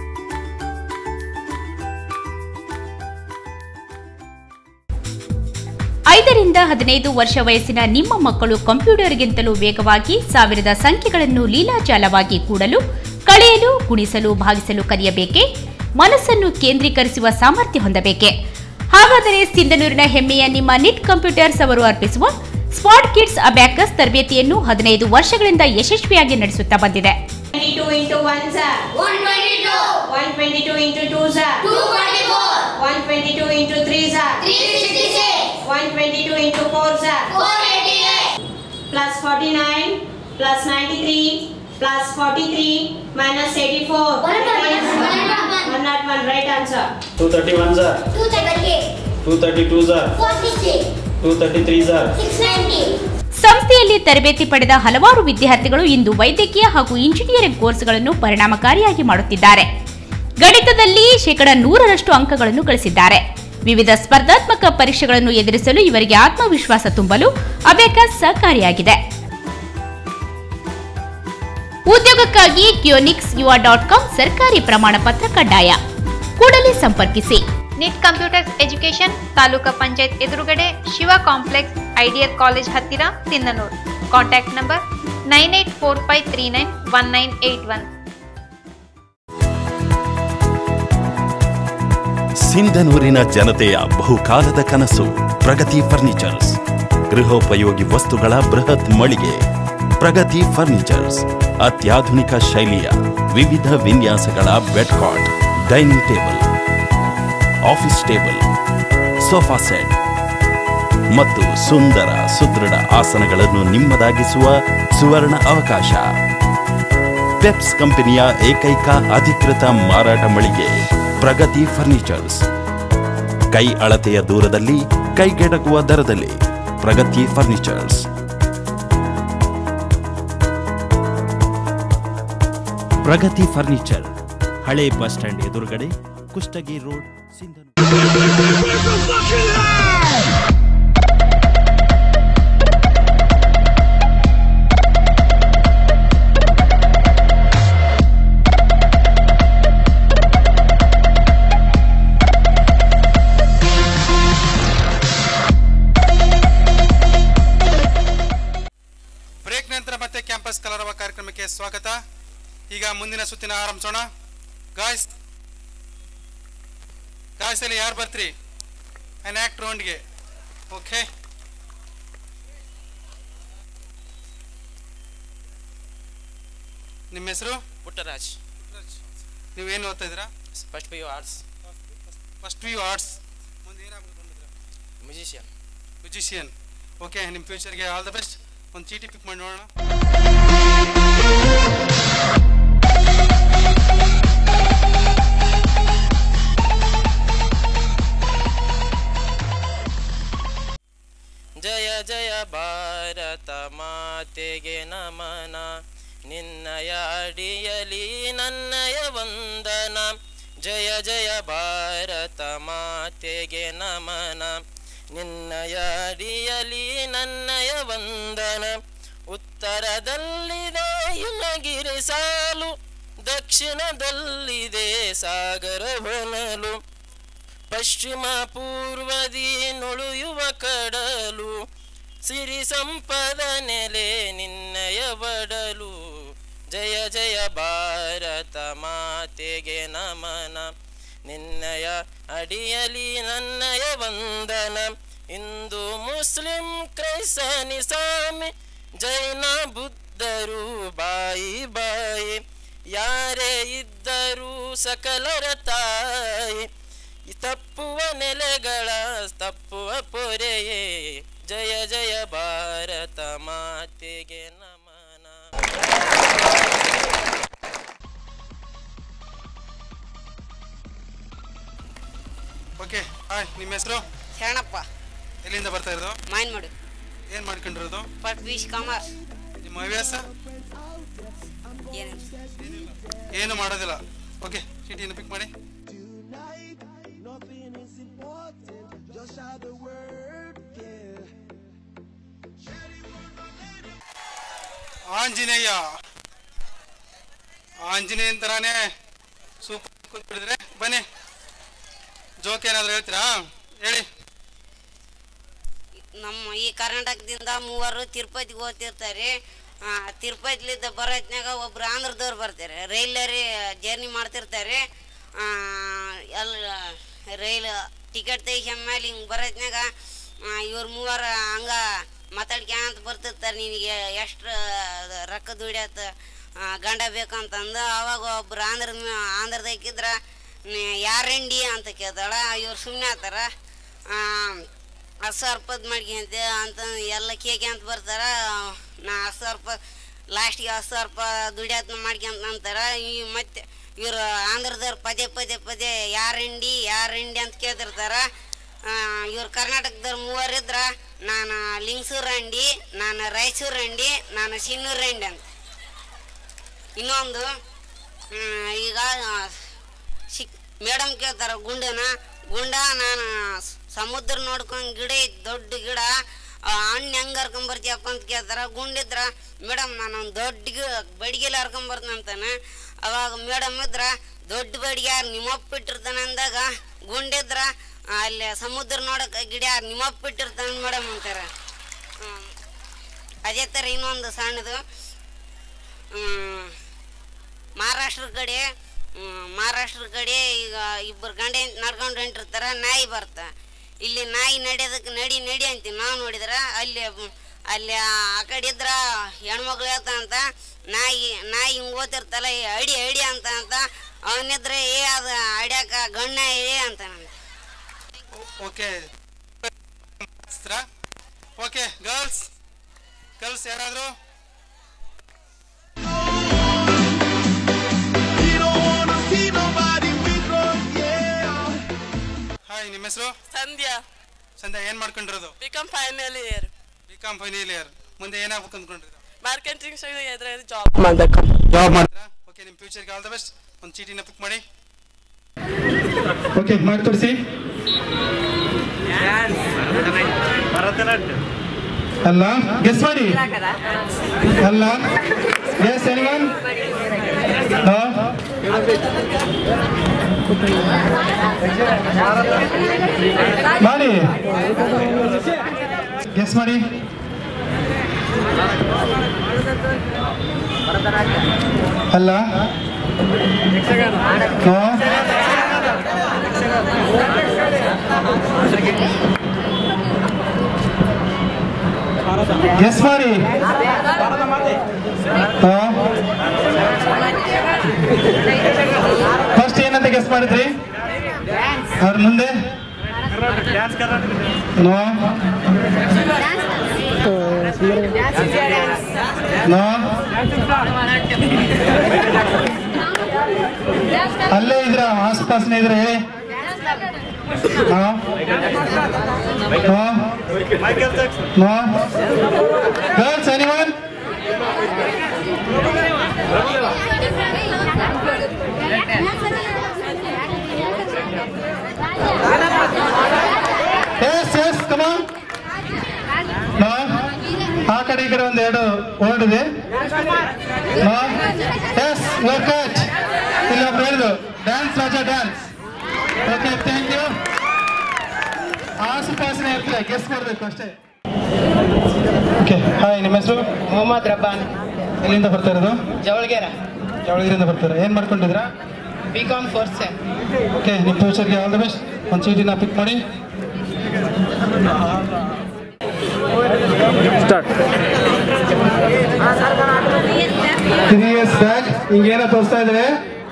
ಐದರಿಂದ ಹದಿನೈದು ವರ್ಷ ವಯಸ್ಸಿನ ನಿಮ್ಮ ಮಕ್ಕಳು ಕಂಪ್ಯೂಟರ್ಗಿಂತಲೂ ವೇಗವಾಗಿ ಸಾವಿರದ ಸಂಖ್ಯೆಗಳನ್ನು ಲೀಲಾಜಾಲವಾಗಿ ಕೂಡಲು ಕಳೆಯಲು ಗುಣಿಸಲು ಭಾಗಿಸಲು ಕಲಿಯಬೇಕೇ ಮನಸ್ಸನ್ನು ಕೇಂದ್ರೀಕರಿಸುವ ಸಾಮರ್ಥ್ಯ ಹೊಂದಬೇಕೆ ಹಾಗಾದರೆ ಸಿಂಧನೂರಿನ ಹೆಮ್ಮೆಯ ನಿಮ್ಮ ನಿಟ್ ಕಂಪ್ಯೂಟರ್ಸ್ ಅವರು ಅರ್ಪಿಸುವ ಸ್ಮಾರ್ಟ್ ಕಿಡ್ಸ್ ಅಬ್ಯಾಕಸ್ ತರಬೇತಿಯನ್ನು ಹದಿನೈದು ವರ್ಷಗಳಿಂದ ಯಶಸ್ವಿಯಾಗಿ ನಡೆಸುತ್ತಾ ಬಂದಿದೆ 22 into 1 sir. 122. 122 into 2 sir. 224. 122 into 3 sir. 366. 122 into 4 sir. 488. Plus 49 plus 93 plus 43 minus 84. 101. 101 right answer. 231 sir 238. 232 sir 460. 233 sir 690. ಸಂಸ್ಥೆಯಲ್ಲಿ ತರಬೇತಿ ಪಡೆದ ಹಲವಾರು ವಿದ್ಯಾರ್ಥಿಗಳು ಇಂದು ವೈದ್ಯಕೀಯ ಹಾಗೂ ಇಂಜಿನಿಯರಿಂಗ್ ಕೋರ್ಸ್ಗಳನ್ನು ಪರಿಣಾಮಕಾರಿಯಾಗಿ ಮಾಡುತ್ತಿದ್ದಾರೆ ಗಣಿತದಲ್ಲಿ ಶೇಕಡ ನೂರರಷ್ಟು ಅಂಕಗಳನ್ನು ಗಳಿಸಿದ್ದಾರೆ ವಿವಿಧ ಸ್ಪರ್ಧಾತ್ಮಕ ಪರೀಕ್ಷೆಗಳನ್ನು ಎದುರಿಸಲು ಇವರಿಗೆ ಆತ್ಮವಿಶ್ವಾಸ ತುಂಬಲು ಅಬೇಕಸ್ ಸಹಕಾರಿಯಾಗಿದೆ ಉದ್ಯೋಗಕ್ಕಾಗಿ ಕ್ಯೋನಿಕ್ಸ್ ಯುವ ಡಾಟ್ ಕಾಮ್ ಸರ್ಕಾರಿ ಪ್ರಮಾಣ ಪತ್ರ ಕಡ್ಡಾಯ ಕೂಡಲೇ ಸಂಪರ್ಕಿಸಿ NIT computers education taluka panchayat ಎದುರುಗಡೆ ಶಿವ ಕಾಂಪ್ಲೆಕ್ಸ್ ಐಡಿಯಲ್ ಕಾಲೇಜ್ ಹತ್ತಿರ Sindhanur contact number nine eight four five three nine one nine eight one ಸಿಂಧನೂರಿನ ಜನತೆಯ ಬಹುಕಾಲದ ಕನಸು ಪ್ರಗತಿ ಫರ್ನಿಚರ್ಸ್ ಗೃಹೋಪಯೋಗಿ ವಸ್ತುಗಳ ಬೃಹತ್ ಮಳಿಗೆ ಪ್ರಗತಿ ಫರ್ನಿಚರ್ಸ್ ಅತ್ಯಾಧುನಿಕ ಶೈಲಿಯ ವಿವಿಧ ವಿನ್ಯಾಸಗಳ bed cot dining table office table sofa set ಮತ್ತು ಸುಂದರ ಸುದೃಢ ಆಸನಗಳನ್ನು ನಿಮ್ಮದಾಗಿಸುವ ಸುವರ್ಣ ಅವಕಾಶ ಪೆಪ್ಸ್ ಕಂಪನಿಯ ಏಕೈಕ ಅಧಿಕೃತ ಮಾರಾಟ ಮಳಿಗೆ ಪ್ರಗತಿ ಫರ್ನಿಚರ್ಸ್ ಕೈ ಅಳತೆಯ ದೂರದಲ್ಲಿ ಕೈಗೆಟಕುವ ದರದಲ್ಲಿ ಪ್ರಗತಿ ಫರ್ನಿಚರ್ಸ್ ಪ್ರಗತಿ ಫರ್ನಿಚರ್ ಹಳೆ ಬಸ್ ಸ್ಟ್ಯಾಂಡ್ ಎದುರುಗಡೆ ಕುಷ್ಟಗಿ ರೋಡ್ ಸಿಂಧನೂರು ಬ್ರೇಕ್ ನಂತರ ಮತ್ತೆ ಕ್ಯಾಂಪಸ್ ಕಲರವ ಕಾರ್ಯಕ್ರಮಕ್ಕೆ ಸ್ವಾಗತ ಈಗ ಮುಂದಿನ ಸುತ್ತಿನ ಆರಂಭಿಸೋಣ ಗಾಯ್ಸ್ ಗಾಯ್ಸ್ ಅಲ್ಲಿ ಯಾರು ಬರ್ತೀರಿ ಅನ್ ಆಕ್ಟ್ ರೌಂಡ್ಗೆ ಓಕೆ ನಿಮ್ಮ ಹೆಸರು ಪುಟ್ಟರಾಜ್ ನೀವು ಏನು ಓದ್ತಾ ಇದ್ದೀರಾ first P U arts first U arts ಮುಂದೆ ಏನಾಗಬೇಕು ಮ್ಯೂಸಿಷಿಯನ್ ಮ್ಯೂಸಿಷಿಯನ್ ಓಕೆ ನಿಮ್ಮ ಫ್ಯೂಚರ್ಗೆ ಆಲ್ ದ ಬೆಸ್ಟ್ ಒಂದು ಚೀಟಿ ಪಿಕ್ ಮಾಡಿ ನೋಡೋಣ ಜಯ ಜಯ ಭಾರತ ಮಾತೆಗೆ ನಮನ ನಿನ್ನಯ ಅಡಿಯಲಿ ನನ್ನಯ ವಂದನ ಜಯ ಜಯ ಭಾರತ ಮಾತೆಗೆ ನಮನ ನಿನ್ನಯ ಅಡಿಯಲಿ ನನ್ನಯ ವಂದನ ಉತ್ತರದಲ್ಲಿದೆ ಹಿಮಗಿರಿ ಸಾಲು ದಕ್ಷಿಣದಲ್ಲಿದೆ ಸಾಗರ ಹೊನಲು ಪಶ್ಚಿಮ ಪೂರ್ವದಿ ನುಳಿಯುವ ಕಡಲು ಸಿರಿ ಸಂಪದ ನೆಲೆ ನಿನ್ನಯ ಬಡಲು ಜಯ ಜಯ ಭಾರತ ಮಾತೆಗೆ ನಮನ ನಿನ್ನಯ ಅಡಿಯಲಿ ನನ್ನಯ ವಂದನ ಹಿಂದೂ ಮುಸ್ಲಿಂ ಕ್ರೈಸ್ತನಿ ಸ್ವಾಮಿ ಜೈನ ಬುದ್ಧರು ಬಾಯಿ ಬಾಯಿ ಯಾರೇ ಇದ್ದರೂ ಸಕಲರ ತಾಯಿ ಈ ತಪ್ಪುವ ನೆಲೆಗಳ ತಪ್ಪುವ ಪೊರೆಯೇ ಜಯ ಜಯ ಭಾರತ ಮಾತೆಗೆ ನಮನ ಓಕೆ ಹಾಯ್ ನಿಮ್ಮ ಹೆಸರು ಶರಣಪ್ಪ ಎಲ್ಲಿಂದ ಬರ್ತಾ ಇರೋದು ಮಾಯಿನ್ ಮಾಡು ಏನು ಮಾಡ್ಕೊಂಡಿರೋದು ಫಸ್ಟ್ ಬಿ ಕಾಮರ್ಸ್ ನಿಮ್ಮ ಹವ್ಯಾಸ ಏನು ಏನು ಮಾಡೋದಿಲ್ಲ ಓಕೆ ಚೀಟಿಯನ್ನು ಪಿಕ್ ಮಾಡಿ ಆಂಜನೇಯ ಆಂಜನೇಯನ್ ತರಾನೇ ಸೂಪರ್ ಕೂತ್ಬಿಡಿದ್ರೆ ಬನ್ನಿ ಜೋಕ್ ಏನಾದ್ರು ಹೇಳ್ತೀರಾ ಹೇಳಿ ನಮ್ಮ ಈ ಕರ್ನಾಟಕದಿಂದ ಮೂವರು ತಿರುಪತಿಗೆ ಹೋಗ್ತಿರ್ತಾರೆ ಆ, ತಿರುಪತಿಲಿದ್ದ ಬರೋ ಹೊತ್ನ್ಯಾಗ ಒಬ್ರು ಆಂಧ್ರದವ್ರು ಬರ್ತಾರೆ ರೈಲಲ್ಲಿ ಜರ್ನಿ ಮಾಡ್ತಿರ್ತಾರೆ ಆ, ಎಲ್ಲ ರೈಲ್ ಟಿಕೆಟ್ ತೆಗಿಸ್ಕೊಂಡ್ ಮೇಲೆ ಹಿಂಗೆ ಬರೋ ಹೊತ್ನ್ಯಾಗ ಇವ್ರು ಮೂವರು ಹಂಗ ಮಾತಾಡ್ಕ್ಯಾಂತ ಬರ್ತಿರ್ತಾರೆ ನಿನಗೆ ಎಷ್ಟು ರೊಕ್ಕ ದುಡಿಯತ್ತ ಆ, ಗಂಡ ಬೇಕಂತಂದು ಅವಾಗ ಒಬ್ರು ಆಂಧ್ರ ಆಂಧ್ರದಾಗಿದ್ರ ಯಾರಂಡಿ ಅಂತ ಕೇಳ್ತಾಳ ಇವ್ರು ಸುಮ್ಮನೆ ಆತಾರ ಹತ್ತು ಸಾವಿರ ರೂಪಾಯ್ದು ಮಾಡ್ಕೊಂತ ಅಂತ ಎಲ್ಲ ಕೇಕೆ ಅಂತ ಬರ್ತಾರ ನಾ ಹತ್ತು ಸಾವಿರ ರೂಪಾಯಿ ಲಾಸ್ಟಿಗೆ ಹತ್ತು ಸಾವಿರ ರೂಪಾಯಿ ದುಡಿಯತ್ನ ಮಾಡ್ಕೊಂತ ಅಂತಾರ ಈ ಮತ್ತೆ ಇವರು ಆಂಧ್ರದವ್ರು ಪದೇ ಪದೇ ಪದೇ ಯಾರಂಡಿ ಯಾರಂಡಿ ಅಂತ ಕೇಳ್ತಿರ್ತಾರ ಇವ್ರು ಕರ್ನಾಟಕದವ್ರು ಮೂವರು ಇದ್ರ ನಾನು ಲಿಂಗಸೂರು ಅಂಡಿ ನಾನು ರಾಯಚೂರು ಅಂಡಿ ನಾನು ಸಿನ್ನೂರು ಅಂಡಿ ಅಂತ ಇನ್ನೊಂದು ಹ್ಮ್, ಈಗ ಸಿಕ್ ಮೇಡಮ್ ಕೇಳ್ತಾರ ಗುಂಡನ ಗುಂಡ ನಾನು ಸ್- ಸಮುದ್ರ ನೋಡ್ಕೊಂಡು ಗಿಡ ಐತ್ ದೊಡ್ಡ ಗಿಡ ಆ ಹಣ್ಣು ಹೆಂಗೆ ಹರ್ಕೊಂಬರ್ತೀಯಪ್ಪ ಅಂತ ಕೇಳ್ತಾರ ಗುಂಡಿದ್ರ ಮೇಡಮ್ ನಾನು ಒಂದು ದೊಡ್ಡ ಗಿ ಬಡಿಗೆಲ್ಲ ಹರ್ಕೊಂಬರ್ತೀನಿ ಅಂತಾನೆ ಅವಾಗ ಮೇಡಮ್ ಇದ್ರ ದೊಡ್ಡ ಬಡಿಗೆ ಯಾರು ನಿಮ್ಮಪ್ಪ ಇಟ್ಟಿರ್ತಾನೆ ಅಂದಾಗ ಗುಂಡಿದ್ರ ಆ, ಅಲ್ಲಿ ಸಮುದ್ರ ನೋಡಕ್ಕೆ ಗಿಡ ಯಾರು ನಿಮ್ಮಪ್ಪ ಇಟ್ಟಿರ್ತಾನೆ ಮೇಡಮ್ ಅಂತಾರೆ ಹ್ಮ್. ಅದೇ ಥರ ಇನ್ನೊಂದು ಸಣ್ಣದು ಹ್ಮ್, ಮಹಾರಾಷ್ಟ್ರ ಕಡೆ ಹ್ಮ್, ಮಹಾರಾಷ್ಟ್ರ ಕಡೆ ಈಗ ಇಬ್ಬರು ಗಂಡ ಹೆಂಡ್ತಿ ನಡ್ಕೊಂಡು ಹೊಂಟಿರ್ತಾರ ನಾಯಿ ಬರ್ತ ಇಲ್ಲಿ ನಾಯಿ ನಡೆಯೋದಕ್ಕೆ ನಡಿ ನಡಿ ಅಂತೀವಿ ನಾವು ನೋಡಿದ್ರ ಅಲ್ಲಿ ಮ್, ಅಲ್ಲಿ ಆ ಆ ಕಡೆ ಇದ್ರ ಹೆಣ್ಮಕ್ಳು ಹೇಳ್ತಾನಂತ ನಾಯಿ ನಾಯಿ ಹಿಂಗೆ ಓದ್ತಿರ್ತಲ್ಲ ಏ ಅಡಿ ಅಡಿ ಅಂತ ಅಂತ ಅವನಿದ್ರೆ ಏ ಅದು ಅಡ್ಯಾಕ ಗಣ್ಣ ಏ ಅಂತಾನಂತ ಓಕೆ ಓಕೆ ಗರ್ಲ್ಸ್ ಗರ್ಲ್ಸ್ ಯಾರಾದ್ರು ಹಾಯ್ ನಿಮ್ಮ ಹೆಸರು ಸಂಧ್ಯಾ ಸಂಧ್ಯಾ ಏನ್ ಮಾಡ್ಕೊಂಡಿರೋದು B Com final year B com final year ಮುಂದೆ ಏನಾಗ್ಬೇಕು ಅಂದ್ಕೊಂಡಿರೋ ಮಾರ್ಕೆಟಿಂಗ್ ಇದ್ರಲ್ಲಿ ಜಾಬ್ ಮಾಡಬೇಕು ಜಾಬ್ ಮಾಡ್ತೀರಾ ಓಕೆ ನಿಮ್ಮ ಫ್ಯೂಚರ್ಗೆ ಆಲ್ ದ ಬೆಸ್ಟ್ ಒಂದು ಚೀಟಿನ ಪಿಕ್ ಮಾಡಿ ಓಕೆ ಮಾಡಿ ತೋರಿಸಿ ಅಲ್ಲ ಗೆಸ್ ಮಾಡಿ ಅಲ್ಲ ಎಸ್ ಎನಿವನ್ ಮಾಡಿ ಗೆಸ್ ಮಾಡಿ ಅಲ್ಲ ಗೆಸ್ ಮಾಡಿ ಫಸ್ಟ್ ಏನಂತ ಗೆಸ್ ಮಾಡಿದ್ರಿ ಅವ್ರ ಮುಂದೆ ನೋ ನೋ ಅಲ್ಲೇ ಇದ್ರ ಆಸ್ಪಾಸ್ನೇ ಇದ್ರೆ ಹೇಳಿ no no no girls anyone yes yes come on no ಆ ಕಡೆ ಈ ಕಡೆ ಒಂದು ಎರಡು ವರ್ಡ್ ಇದೆ ನೋ ಎಸ್ ಯುವರ್ ಕಚ್ ಇಲ್ಲಿ ಒಬ್ರು ಹೇಳಿದ್ರು dance Raja dance okay thank you ಆಸುಪಾಸಿನ ಇರ್ತದೆ ಗೆಸ್ ಮಾಡಬೇಕು ಅಷ್ಟೇ ಓಕೆ ಹಾಯ್ ನಿಮ್ಮ ಹೆಸರು ಮೊಹಮ್ಮದ್ ರಬ್ಬಾನ್ ಎಲ್ಲಿಂದ ಬರ್ತಾ ಇರೋದು ಜವಳಗೆರೆ ಜವಳಗಿರಿಯಿಂದ ಬರ್ತಾರೆ ಏನು ಮಾಡ್ಕೊಂಡಿದ್ದೀರಾ B com fourth sem okay ನಿಮ್ಮ ಫ್ಯೂಚರ್ಗೆ ಆಲ್ ದ ಬೆಸ್ಟ್ ಒಂದು ಚೀಟಿನ ಪಿಕ್ ಮಾಡಿ ಸ್ಟಾರ್ಟ್ ತ್ರೀ ಇಯರ್ಸ್ ಬ್ಯಾಕ್ ಹಿಂಗೇನೋ ತೋರಿಸ್ತಾ ಇದ್ದಾರೆ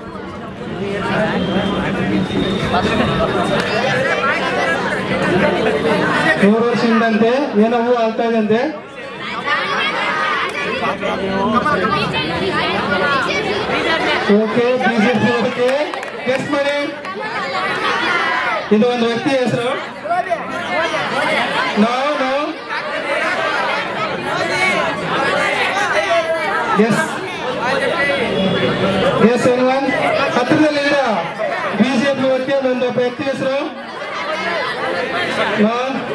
ಮೂರು ವರ್ಷದಿಂದಂತೆ ಏನೋ ಹೂ ಆಗ್ತಾ ಇದಂತೆ ಓಕೆ ಬಿಜೆಪಿ ಓಕೆ ಗೆಸ್ ಮಾಡಿ ಇದು ಒಂದು ವ್ಯಕ್ತಿ ಹೆಸರು no no yes yes anyone ಹತ್ತಿರದಲ್ಲಿದ್ದೀರಾ ಬಿಜೆಪಿ ವ್ಯಕ್ತಿ ಒಂದು ವ್ಯಕ್ತಿ ಹೆಸರು ನೋ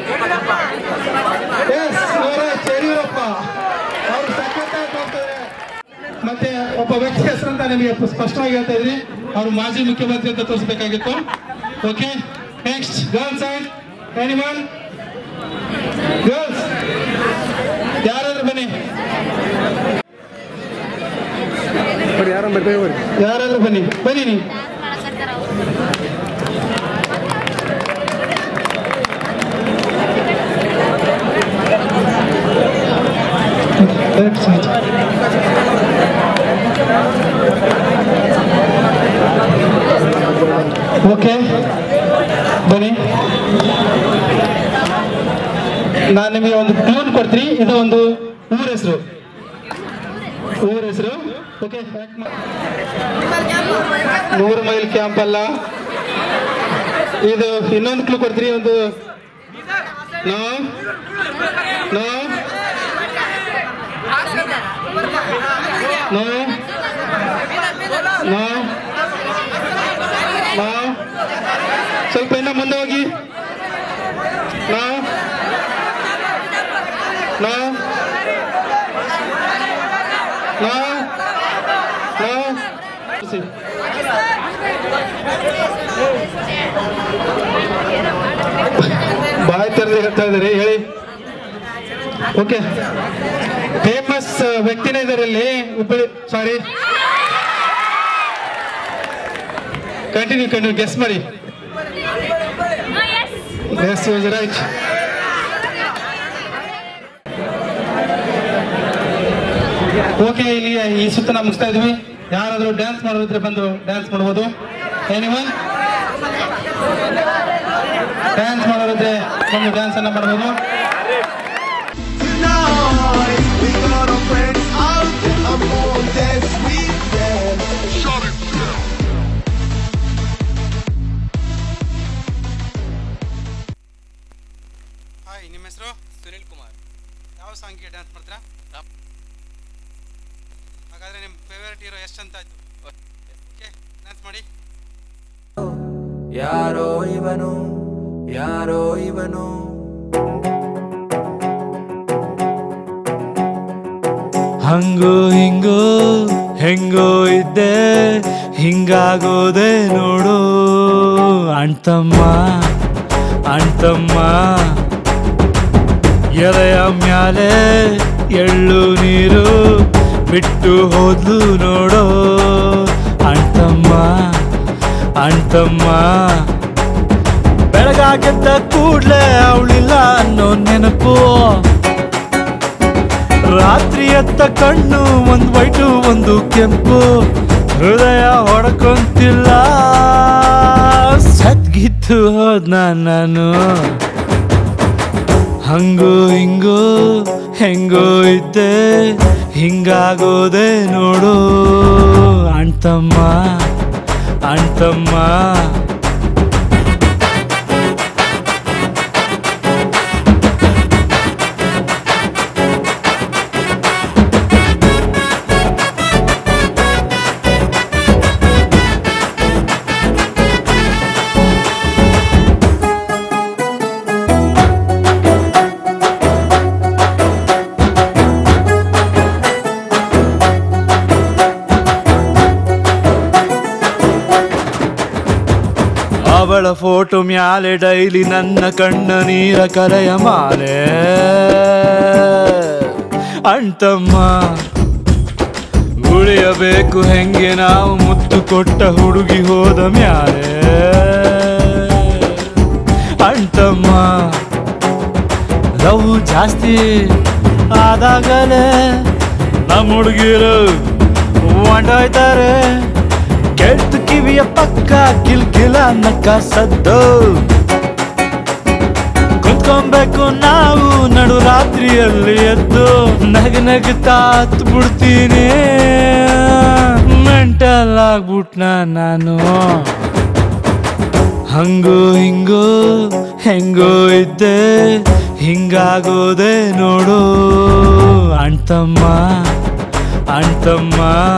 ಎಸ್ ನವರಾಜ್ ಯಡಿಯೂರಪ್ಪ ಅವರು ಸಖತ್ತಾಗಿ ಮಾಡ್ತಾರೆ ಮತ್ತೆ ಒಬ್ಬ ವ್ಯಕ್ತಿ ಹೆಸರು ಅಂತ ನಿಮಗೆ ಸ್ಪಷ್ಟವಾಗಿ ಹೇಳ್ತಾ ಇದ್ರಿ ಅವರು ಮಾಜಿ ಮುಖ್ಯಮಂತ್ರಿ ಅಂತ ತೋರಿಸಬೇಕಾಗಿತ್ತು okay next girls side anyone girls ಯಾರಾದ್ರೂ ಬನ್ನಿ ಯಾರಾದ್ರೂ ಬನ್ನಿ ಬನ್ನಿ ನೀವು Correct side. ಓಕೆ ಬನ್ನಿ ನಾನು ನಿಮಗೆ ಒಂದು ಕ್ಲೂನ್ ಕೊಡ್ತೀನಿ ಇದು ಒಂದು ಊರ ಹೆಸರು ಊರ ಹೆಸರು ಓಕೆ ನೂರು ಮೈಲ್ ಕ್ಯಾಂಪ್ ಅಲ್ಲ ಇದು ಇನ್ನೊಂದು ಕ್ಲೂ ಕೊಡ್ತೀನಿ ಒಂದು no no no no no ಸ್ವಲ್ಪ ಇನ್ನ ಮುಂದೆ ಹೋಗಿ ನೋ ನೋ ನೋ ನೋ ಬಾಯ್ ತೆರೆದು ಹೇಳ್ತಾ ಇದ್ದಾರೆ ಹೇಳಿ ಓಕೆ ಫೇಮಸ್ ವ್ಯಕ್ತಿನೇ ಇದ್ದಾರೆ ಇಲ್ಲಿ Hubballi sorry continue continue guess ಮಾಡಿ ಎಸ್ ವಾಸ್ ರೈಟ್ ಓಕೆ ಇಲ್ಲಿ ಈ ಸುತ್ತ ನಾವು ಮುಗಿಸ್ತಾ ಇದೀವಿ ಯಾರಾದ್ರೂ ಡ್ಯಾನ್ಸ್ ಮಾಡೋದಿದ್ರೆ ಬಂದು ಡ್ಯಾನ್ಸ್ ಮಾಡ್ಬೋದು ಎನಿವನ್ ಡ್ಯಾನ್ಸ್ ಮಾಡೋದಿದ್ರೆ ಬಂದು ಡ್ಯಾನ್ಸ್ ಅನ್ನ ಮಾಡ್ಬೋದು ಹಾಯ್ ನಿಮ್ಮ ಹೆಸರು ಸುನಿಲ್ ಕುಮಾರ್ ಯಾವ ಸಾಂಗ್ಗೆ ಡ್ಯಾನ್ಸ್ ಮಾಡ್ತೀರಾ ಹಾಗಾದ್ರೆ ನಿಮ್ಮ ಫೇವರೇಟ್ ಹೀರೋ ಎಷ್ಟು ಅಂತ ಆಯ್ತು ಓಕೆ ಡ್ಯಾನ್ಸ್ ಮಾಡಿ ಯಾರೋ ಇವನು ಯಾರೋ ಇವನು ಹಂಗೋ ಹಿಂಗೋ ಹೆಂಗೋ ಇದ್ದೆ ಹಿಂಗಾಗೋದೆ ನೋಡು ಅಣ್ತಮ್ಮ ಅಣ್ತಮ್ಮ ಎದೆಯ ಮ್ಯಾಲೆ ಎಳ್ಳು ನೀರು ಬಿಟ್ಟು ಹೋದ್ಲು ನೋಡೋ ಅಣ್ತಮ್ಮ ಅಣ್ತಮ್ಮ ಬೆಳಗಾಗೆದ್ದ ಕೂಡ್ಲೆ ಅವಳಿಲ್ಲ ಅನ್ನೋ ನೆನಪು ರಾತ್ರಿ ಎತ್ತ ಕಣ್ಣು ಒಂದು ವೈಟು ಒಂದು ಕೆಂಪು ಹೃದಯ ಹೊಡ್ಕೊಂತಿಲ್ಲ ಸದ್ಗಿತ್ತು ಹೋದ್ನ ನಾನು ಹಂಗೋ ಹಿಂಗೋ ಹೆಂಗೋ ಇದ್ದೆ ಹಿಂಗಾಗೋದೆ ನೋಡು ಅಣ್ತಮ್ಮ ಅಣ್ತಮ್ಮ ಅವಳ ಫೋಟೋ ಮ್ಯಾಲೆ ಡೈಲಿ ನನ್ನ ಕಣ್ಣ ನೀರ ಕರೆಯ ಮಾಲೆ ಅಣ್ತಮ್ಮ ಉಳಿಯಬೇಕು ಹೆಂಗೆ ನಾವು ಮುತ್ತು ಕೊಟ್ಟ ಹುಡುಗಿ ಹೋದ ಮ್ಯಾಲೆ ಅಣ್ತಮ್ಮ ಲವ್ ಜಾಸ್ತಿ ಆದಾಗಲೇ ನಮ್ಮ ಹುಡುಗಿರು ಹೊಂಟೋಯ್ತಾರೆ ಕೆಟ್ಟ ಕಿವಿಯ ಪಕ್ಕ ಕಿಲ್ ಕಿಲ ನಕ್ಕ ಸದ್ದು ಕುತ್ಕೊಬೇಕು ನಾವು ನಡು ರಾತ್ರಿಯಲ್ಲಿ ಎದ್ದು ನಗ ನಗುತ್ತಾ ಹತ್ ಬಿಡ್ತೀನಿ ಮೆಂಟಲ್ ಆಗ್ಬಿಟ್ನ ನಾನು ಹಂಗು ಹಿಂಗು ಹೆಂಗೋ ಇದ್ದೆ ಹಿಂಗಾಗೋದೆ ನೋಡು ಅಣ್ತಮ್ಮ ಅಣ್ತಮ್ಮ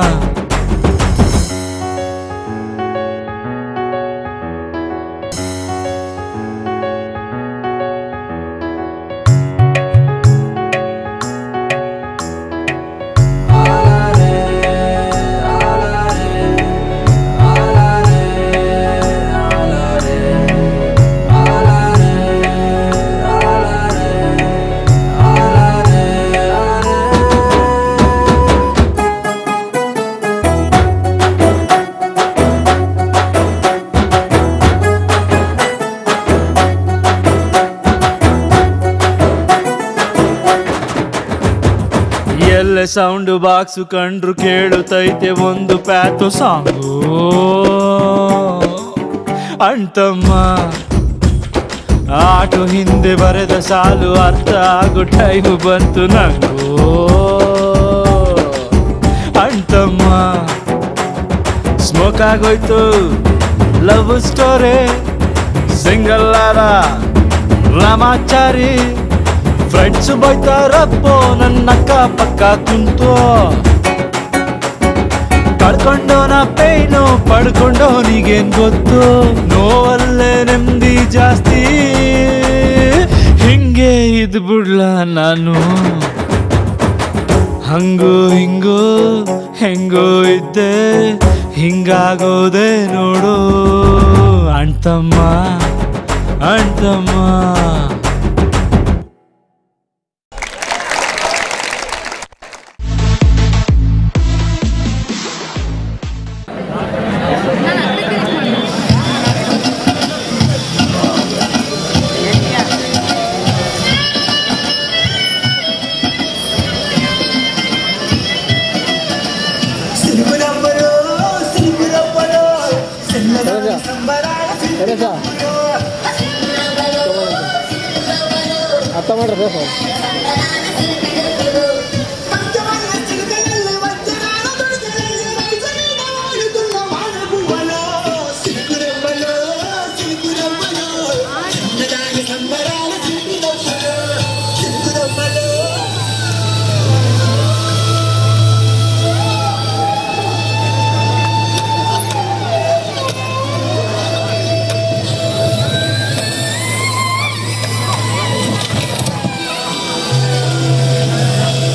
ಎಲ್ಲ ಸೌಂಡ್ ಬಾಕ್ಸ್ ಕಂಡ್ರು ಕೇಳುತ್ತೈತೆ ಒಂದು ಪ್ಯಾತು ಸಾಂಗು ಅಣ್ತಮ್ಮ ಆಟೋ ಹಿಂದೆ ಬರೆದ ಸಾಲು ಅರ್ಥ ಆಗೋ ಟೈಮು ಬಂತು ನಂಗೂ ಅಣ್ತಮ್ಮ ಸ್ಮೋಕ್ ಆಗೋಯ್ತು ಲವ್ ಸ್ಟೋರಿ ಸಿಂಗಲ್ ಆದ ರಾಮಾಚಾರಿ ಫ್ರೆಂಡ್ಸ್ ಬೈತಾರಪ್ಪೋ ನನ್ನ ಅಕ್ಕ ಪಕ್ಕ ಕುಂತು ಕಳ್ಕೊಂಡೋನ ಪೇನು ಪಡ್ಕೊಂಡೋನಿಗೇನ್ ಗೊತ್ತು ನೋವಲ್ಲೇ ನೆಮ್ಮದಿ ಜಾಸ್ತಿ ಹಿಂಗೆ ಇದ್ ಬಿಡ್ಲ ನಾನು ಹಂಗು ಹಿಂಗು ಹೆಂಗೋ ಇದ್ದೆ ಹಿಂಗಾಗೋದೆ ನೋಡು ಅಣ್ತಮ್ಮ ಅಣ್ತಮ್ಮ ಅರ್ಥ ಮಾಡ್ರಿ sir ¡Vamos!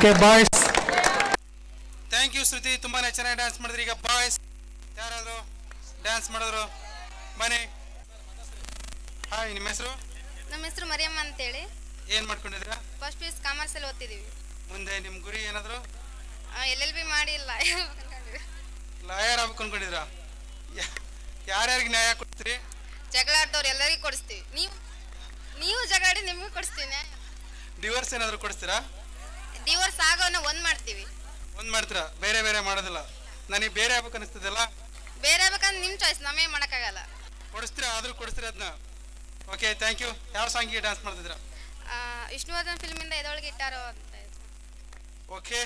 Okay boys thank you Shruti ತುಂಬಾನೇ ಚೆನ್ನಾಗಿ ಡ್ಯಾನ್ಸ್ ಮಾಡಿದ್ರಿ ಈಗ ಬಾಯ್ಸ್ ಯಾರಾದ್ರು ಡ್ಯಾನ್ಸ್ ಮಾಡಿದ್ರು ಬನ್ನಿ ಹಾಯ್ ನಿಮ್ಮ ಹೆಸರು ನಮ್ಮ ಹೆಸರು ಮರಿಯಮ್ಮ ಅಂತೇಳಿ ಏನ್ ಮಾಡ್ಕೊಂಡಿದ್ದೀರಾ ಫಸ್ಟ್ ಪಿ ಯು ಕಾಮರ್ಸಲ್ಲಿ ಓದ್ತಿದ್ದೀವಿ ಮುಂದೆ ನಿಮ್ಮ ಗುರಿ ಏನಾದ್ರು ಎಲ್ ಎಲ್ ಬಿ ಮಾಡಿ ಇಲ್ಲ ಲಾಯರ್ ಆಗ್ಬೇಕು ಅನ್ಕೊಂಡಿದ್ರಾ ಯಾರ್ಯಾರಿಗೆ ನ್ಯಾಯ ಕೊಡ್ತೀರಿ ಜಗಳಾಡ್ದವ್ರು ಎಲ್ಲರಿಗೂ ಕೊಡಿಸ್ತೀವಿ ನೀವು ನೀವು ಜಗಳಾಡಿ ನಿಮಗೂ ಕೊಡಿಸ್ತೀವಿ ನ್ಯಾಯ ಡಿವೋರ್ಸ್ ಏನಾದ್ರು ಕೊಡಿಸ್ತೀರಾ ಡಿವೋರ್ಸ್ ಆಗೋನ ಒಂದ್ ಮಾಡ್ತೀವಿ ಒಂದ್ ಮಾಡ್ತೀರಾ ಬೇರೆ ಬೇರೆ ಮಾಡೋದಿಲ್ಲ ನನಗೆ ಬೇರೆ ಆಗ್ಬೇಕು ಅನಿಸ್ತದಲ್ಲ ಬೇರೆ ಆಗ್ಬೇಕಂದ್ರೆ ನಿಮ್ಮ ಚಾಯ್ಸ್ ನಮಗೆ ಮಾಡೋಕ್ಕಾಗಲ್ಲ ಕೊಡಿಸ್ತೀರಾ ಆದ್ರೂ ಕೊಡಿಸ್ತೀರಾ ಅದನ್ನ ಓಕೆ ಥ್ಯಾಂಕ್ ಯು ಯಾವ ಸಾಂಗಿಗೆ ಡ್ಯಾನ್ಸ್ ಮಾಡ್ತಿದ್ದೀರಾ ಆ, ವಿಷ್ಣುವರ್ಧನ್ ಫಿಲ್ಮಿಂದ ಎದೊಳಗೆ ಇಟ್ಟಾರೋ ಅಂತ ಇದೆ. ಓಕೆ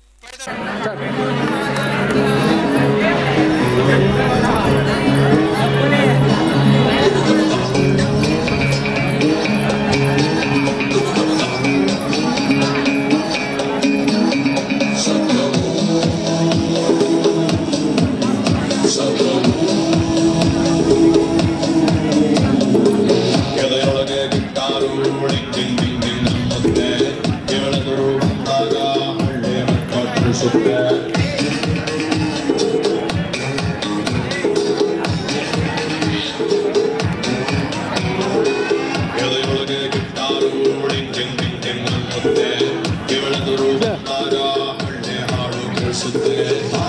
ಎದೆಯೊಳಗೆ ಗಿಟ್ಟಾರು ಡಿಂಗ್ ಡಿಂಗ್ ಡಿಂಗ್ ಡಿಂಗ್ ಅನ್ನುತ್ತೆ ಕೇಳಿದರು ಬಂದಾಗ ಹಳ್ಳಿ ಕಟ್ಟಿಸುತ್ತೆ ಎದೆಯೊಳಗೆ ಗಿಟ್ಟಾರು ಡಿಂಗ್ ಡಿಂಗ್ ಡಿಂಗ್ ಡಿಂಗ್ ಅನ್ನುತ್ತೆ ಕೇಳಿದರು ಬಂದಾಗ ಹಳ್ಳಿ ಹಾಡು ಕೇಳಿಸುತ್ತೆ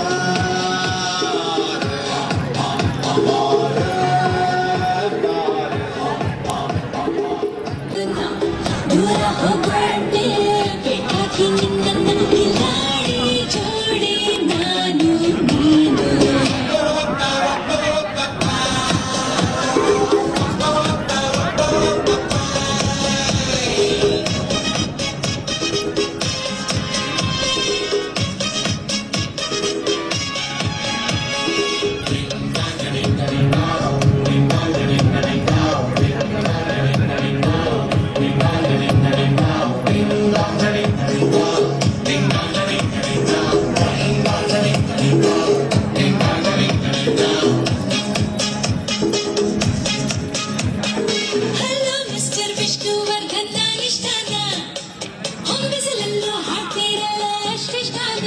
ಹಲೋ ಮಿಸ್ಟರ್ ವಿಷ್ಣುವರ್ಧನ್ ನಾನಿಷ್ಟಾನ ಹೊಂಬಿಸಲಲ್ಲೂ ಹಾಡ್ತೀರಲ್ಲ ಅಷ್ಟಿಷ್ಟಾನ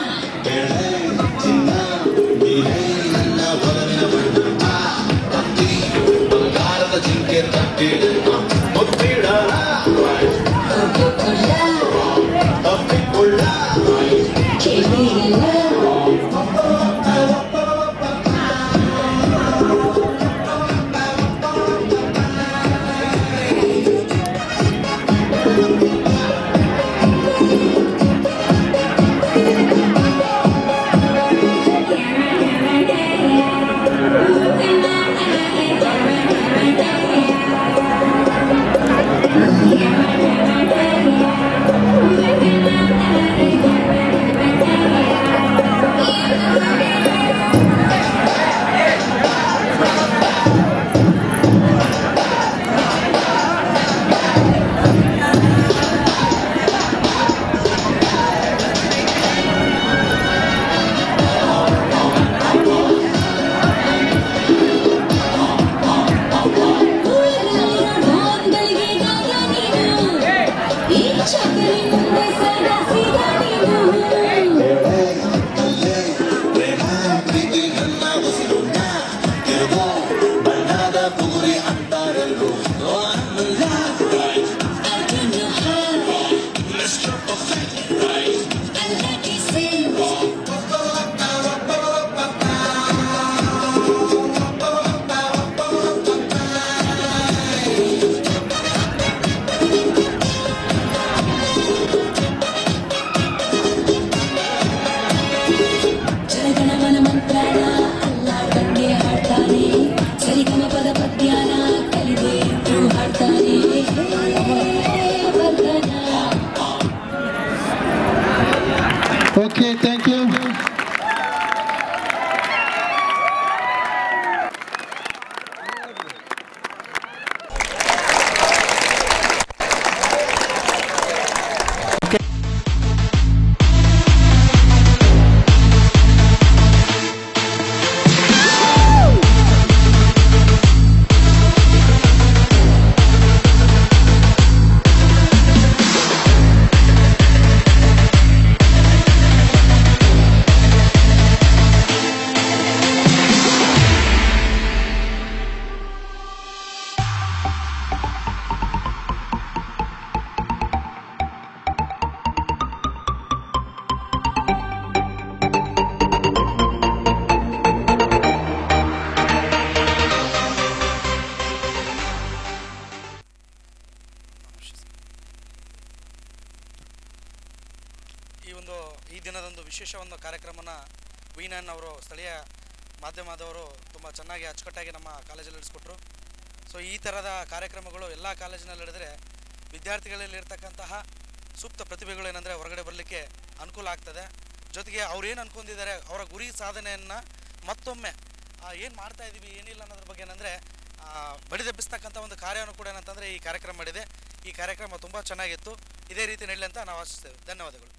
ಬಂಗಾರದ ಜಿಂಕೆ ತಟ್ಟಿ ಮುತ್ತಿಡ ತಪ್ಪಿಕೊಳ್ಳ ಈ ಚಕಲಿ ಮುಂದೆ ಸದಾ ಸೀದಾ ನೀನು ಪ್ರೀತಿ ನನ್ನ ಉಸಿರುಣ್ಣ ತಿರುಗೋ ಬಣ್ಣದ ಪುಗುರಿ ಅಂತಾರೆಲ್ಲರೂ Mr. Perfect, right? I like his sense. Jana Gana Mana ಮಂತ್ರಾನ ಅಲ್ಲಾಡ್ದಂಗೆ ಹಾಡ್ತಾನೆ ಸರಿಗಮ ಪದ ಪದ್ಯಾನ ಕಲಿದೆ ಇದ್ರು ಹಾಡ್ತಾನೆ ವರ್ಧನ ಓಕೆ ಥ್ಯಾಂಕ್ ಯು ಕಾರ್ಯಕ್ರಮನ ವೀನನ್ ಅವರು ಸ್ಥಳೀಯ ಮಾಧ್ಯಮದವರು ತುಂಬ ಚೆನ್ನಾಗಿ ಅಚ್ಚುಕಟ್ಟಾಗಿ ನಮ್ಮ ಕಾಲೇಜಲ್ಲಿ ನಡೆಸ್ಕೊಟ್ರು ಸೊ ಈ ಥರದ ಕಾರ್ಯಕ್ರಮಗಳು ಎಲ್ಲ ಕಾಲೇಜಿನಲ್ಲಿ ನಡೆದರೆ ವಿದ್ಯಾರ್ಥಿಗಳಲ್ಲಿ ಇರ್ತಕ್ಕಂತಹ ಸೂಕ್ತ ಪ್ರತಿಭೆಗಳು ಏನಂದರೆ ಹೊರಗಡೆ ಬರಲಿಕ್ಕೆ ಅನುಕೂಲ ಆಗ್ತದೆ ಜೊತೆಗೆ ಅವ್ರು ಏನು ಅನ್ಕೊಂಡಿದ್ದಾರೆ ಅವರ ಗುರಿ ಸಾಧನೆಯನ್ನು ಮತ್ತೊಮ್ಮೆ ಏನು ಮಾಡ್ತಾ ಇದ್ದೀವಿ ಏನಿಲ್ಲ ಅನ್ನೋದ್ರ ಬಗ್ಗೆ ಏನಂದರೆ ಬಡಿದೆಬ್ಬಿಸ್ತಕ್ಕಂಥ ಒಂದು ಕಾರ್ಯವನ್ನು ಕೂಡ ಏನಂತಂದರೆ ಈ ಕಾರ್ಯಕ್ರಮ ಮಾಡಿದೆ ಈ ಕಾರ್ಯಕ್ರಮ ತುಂಬ ಚೆನ್ನಾಗಿತ್ತು ಇದೇ ರೀತಿ ನಡಲಿ ಅಂತ ನಾವು ಆಶಿಸ್ತೇವೆ ಧನ್ಯವಾದಗಳು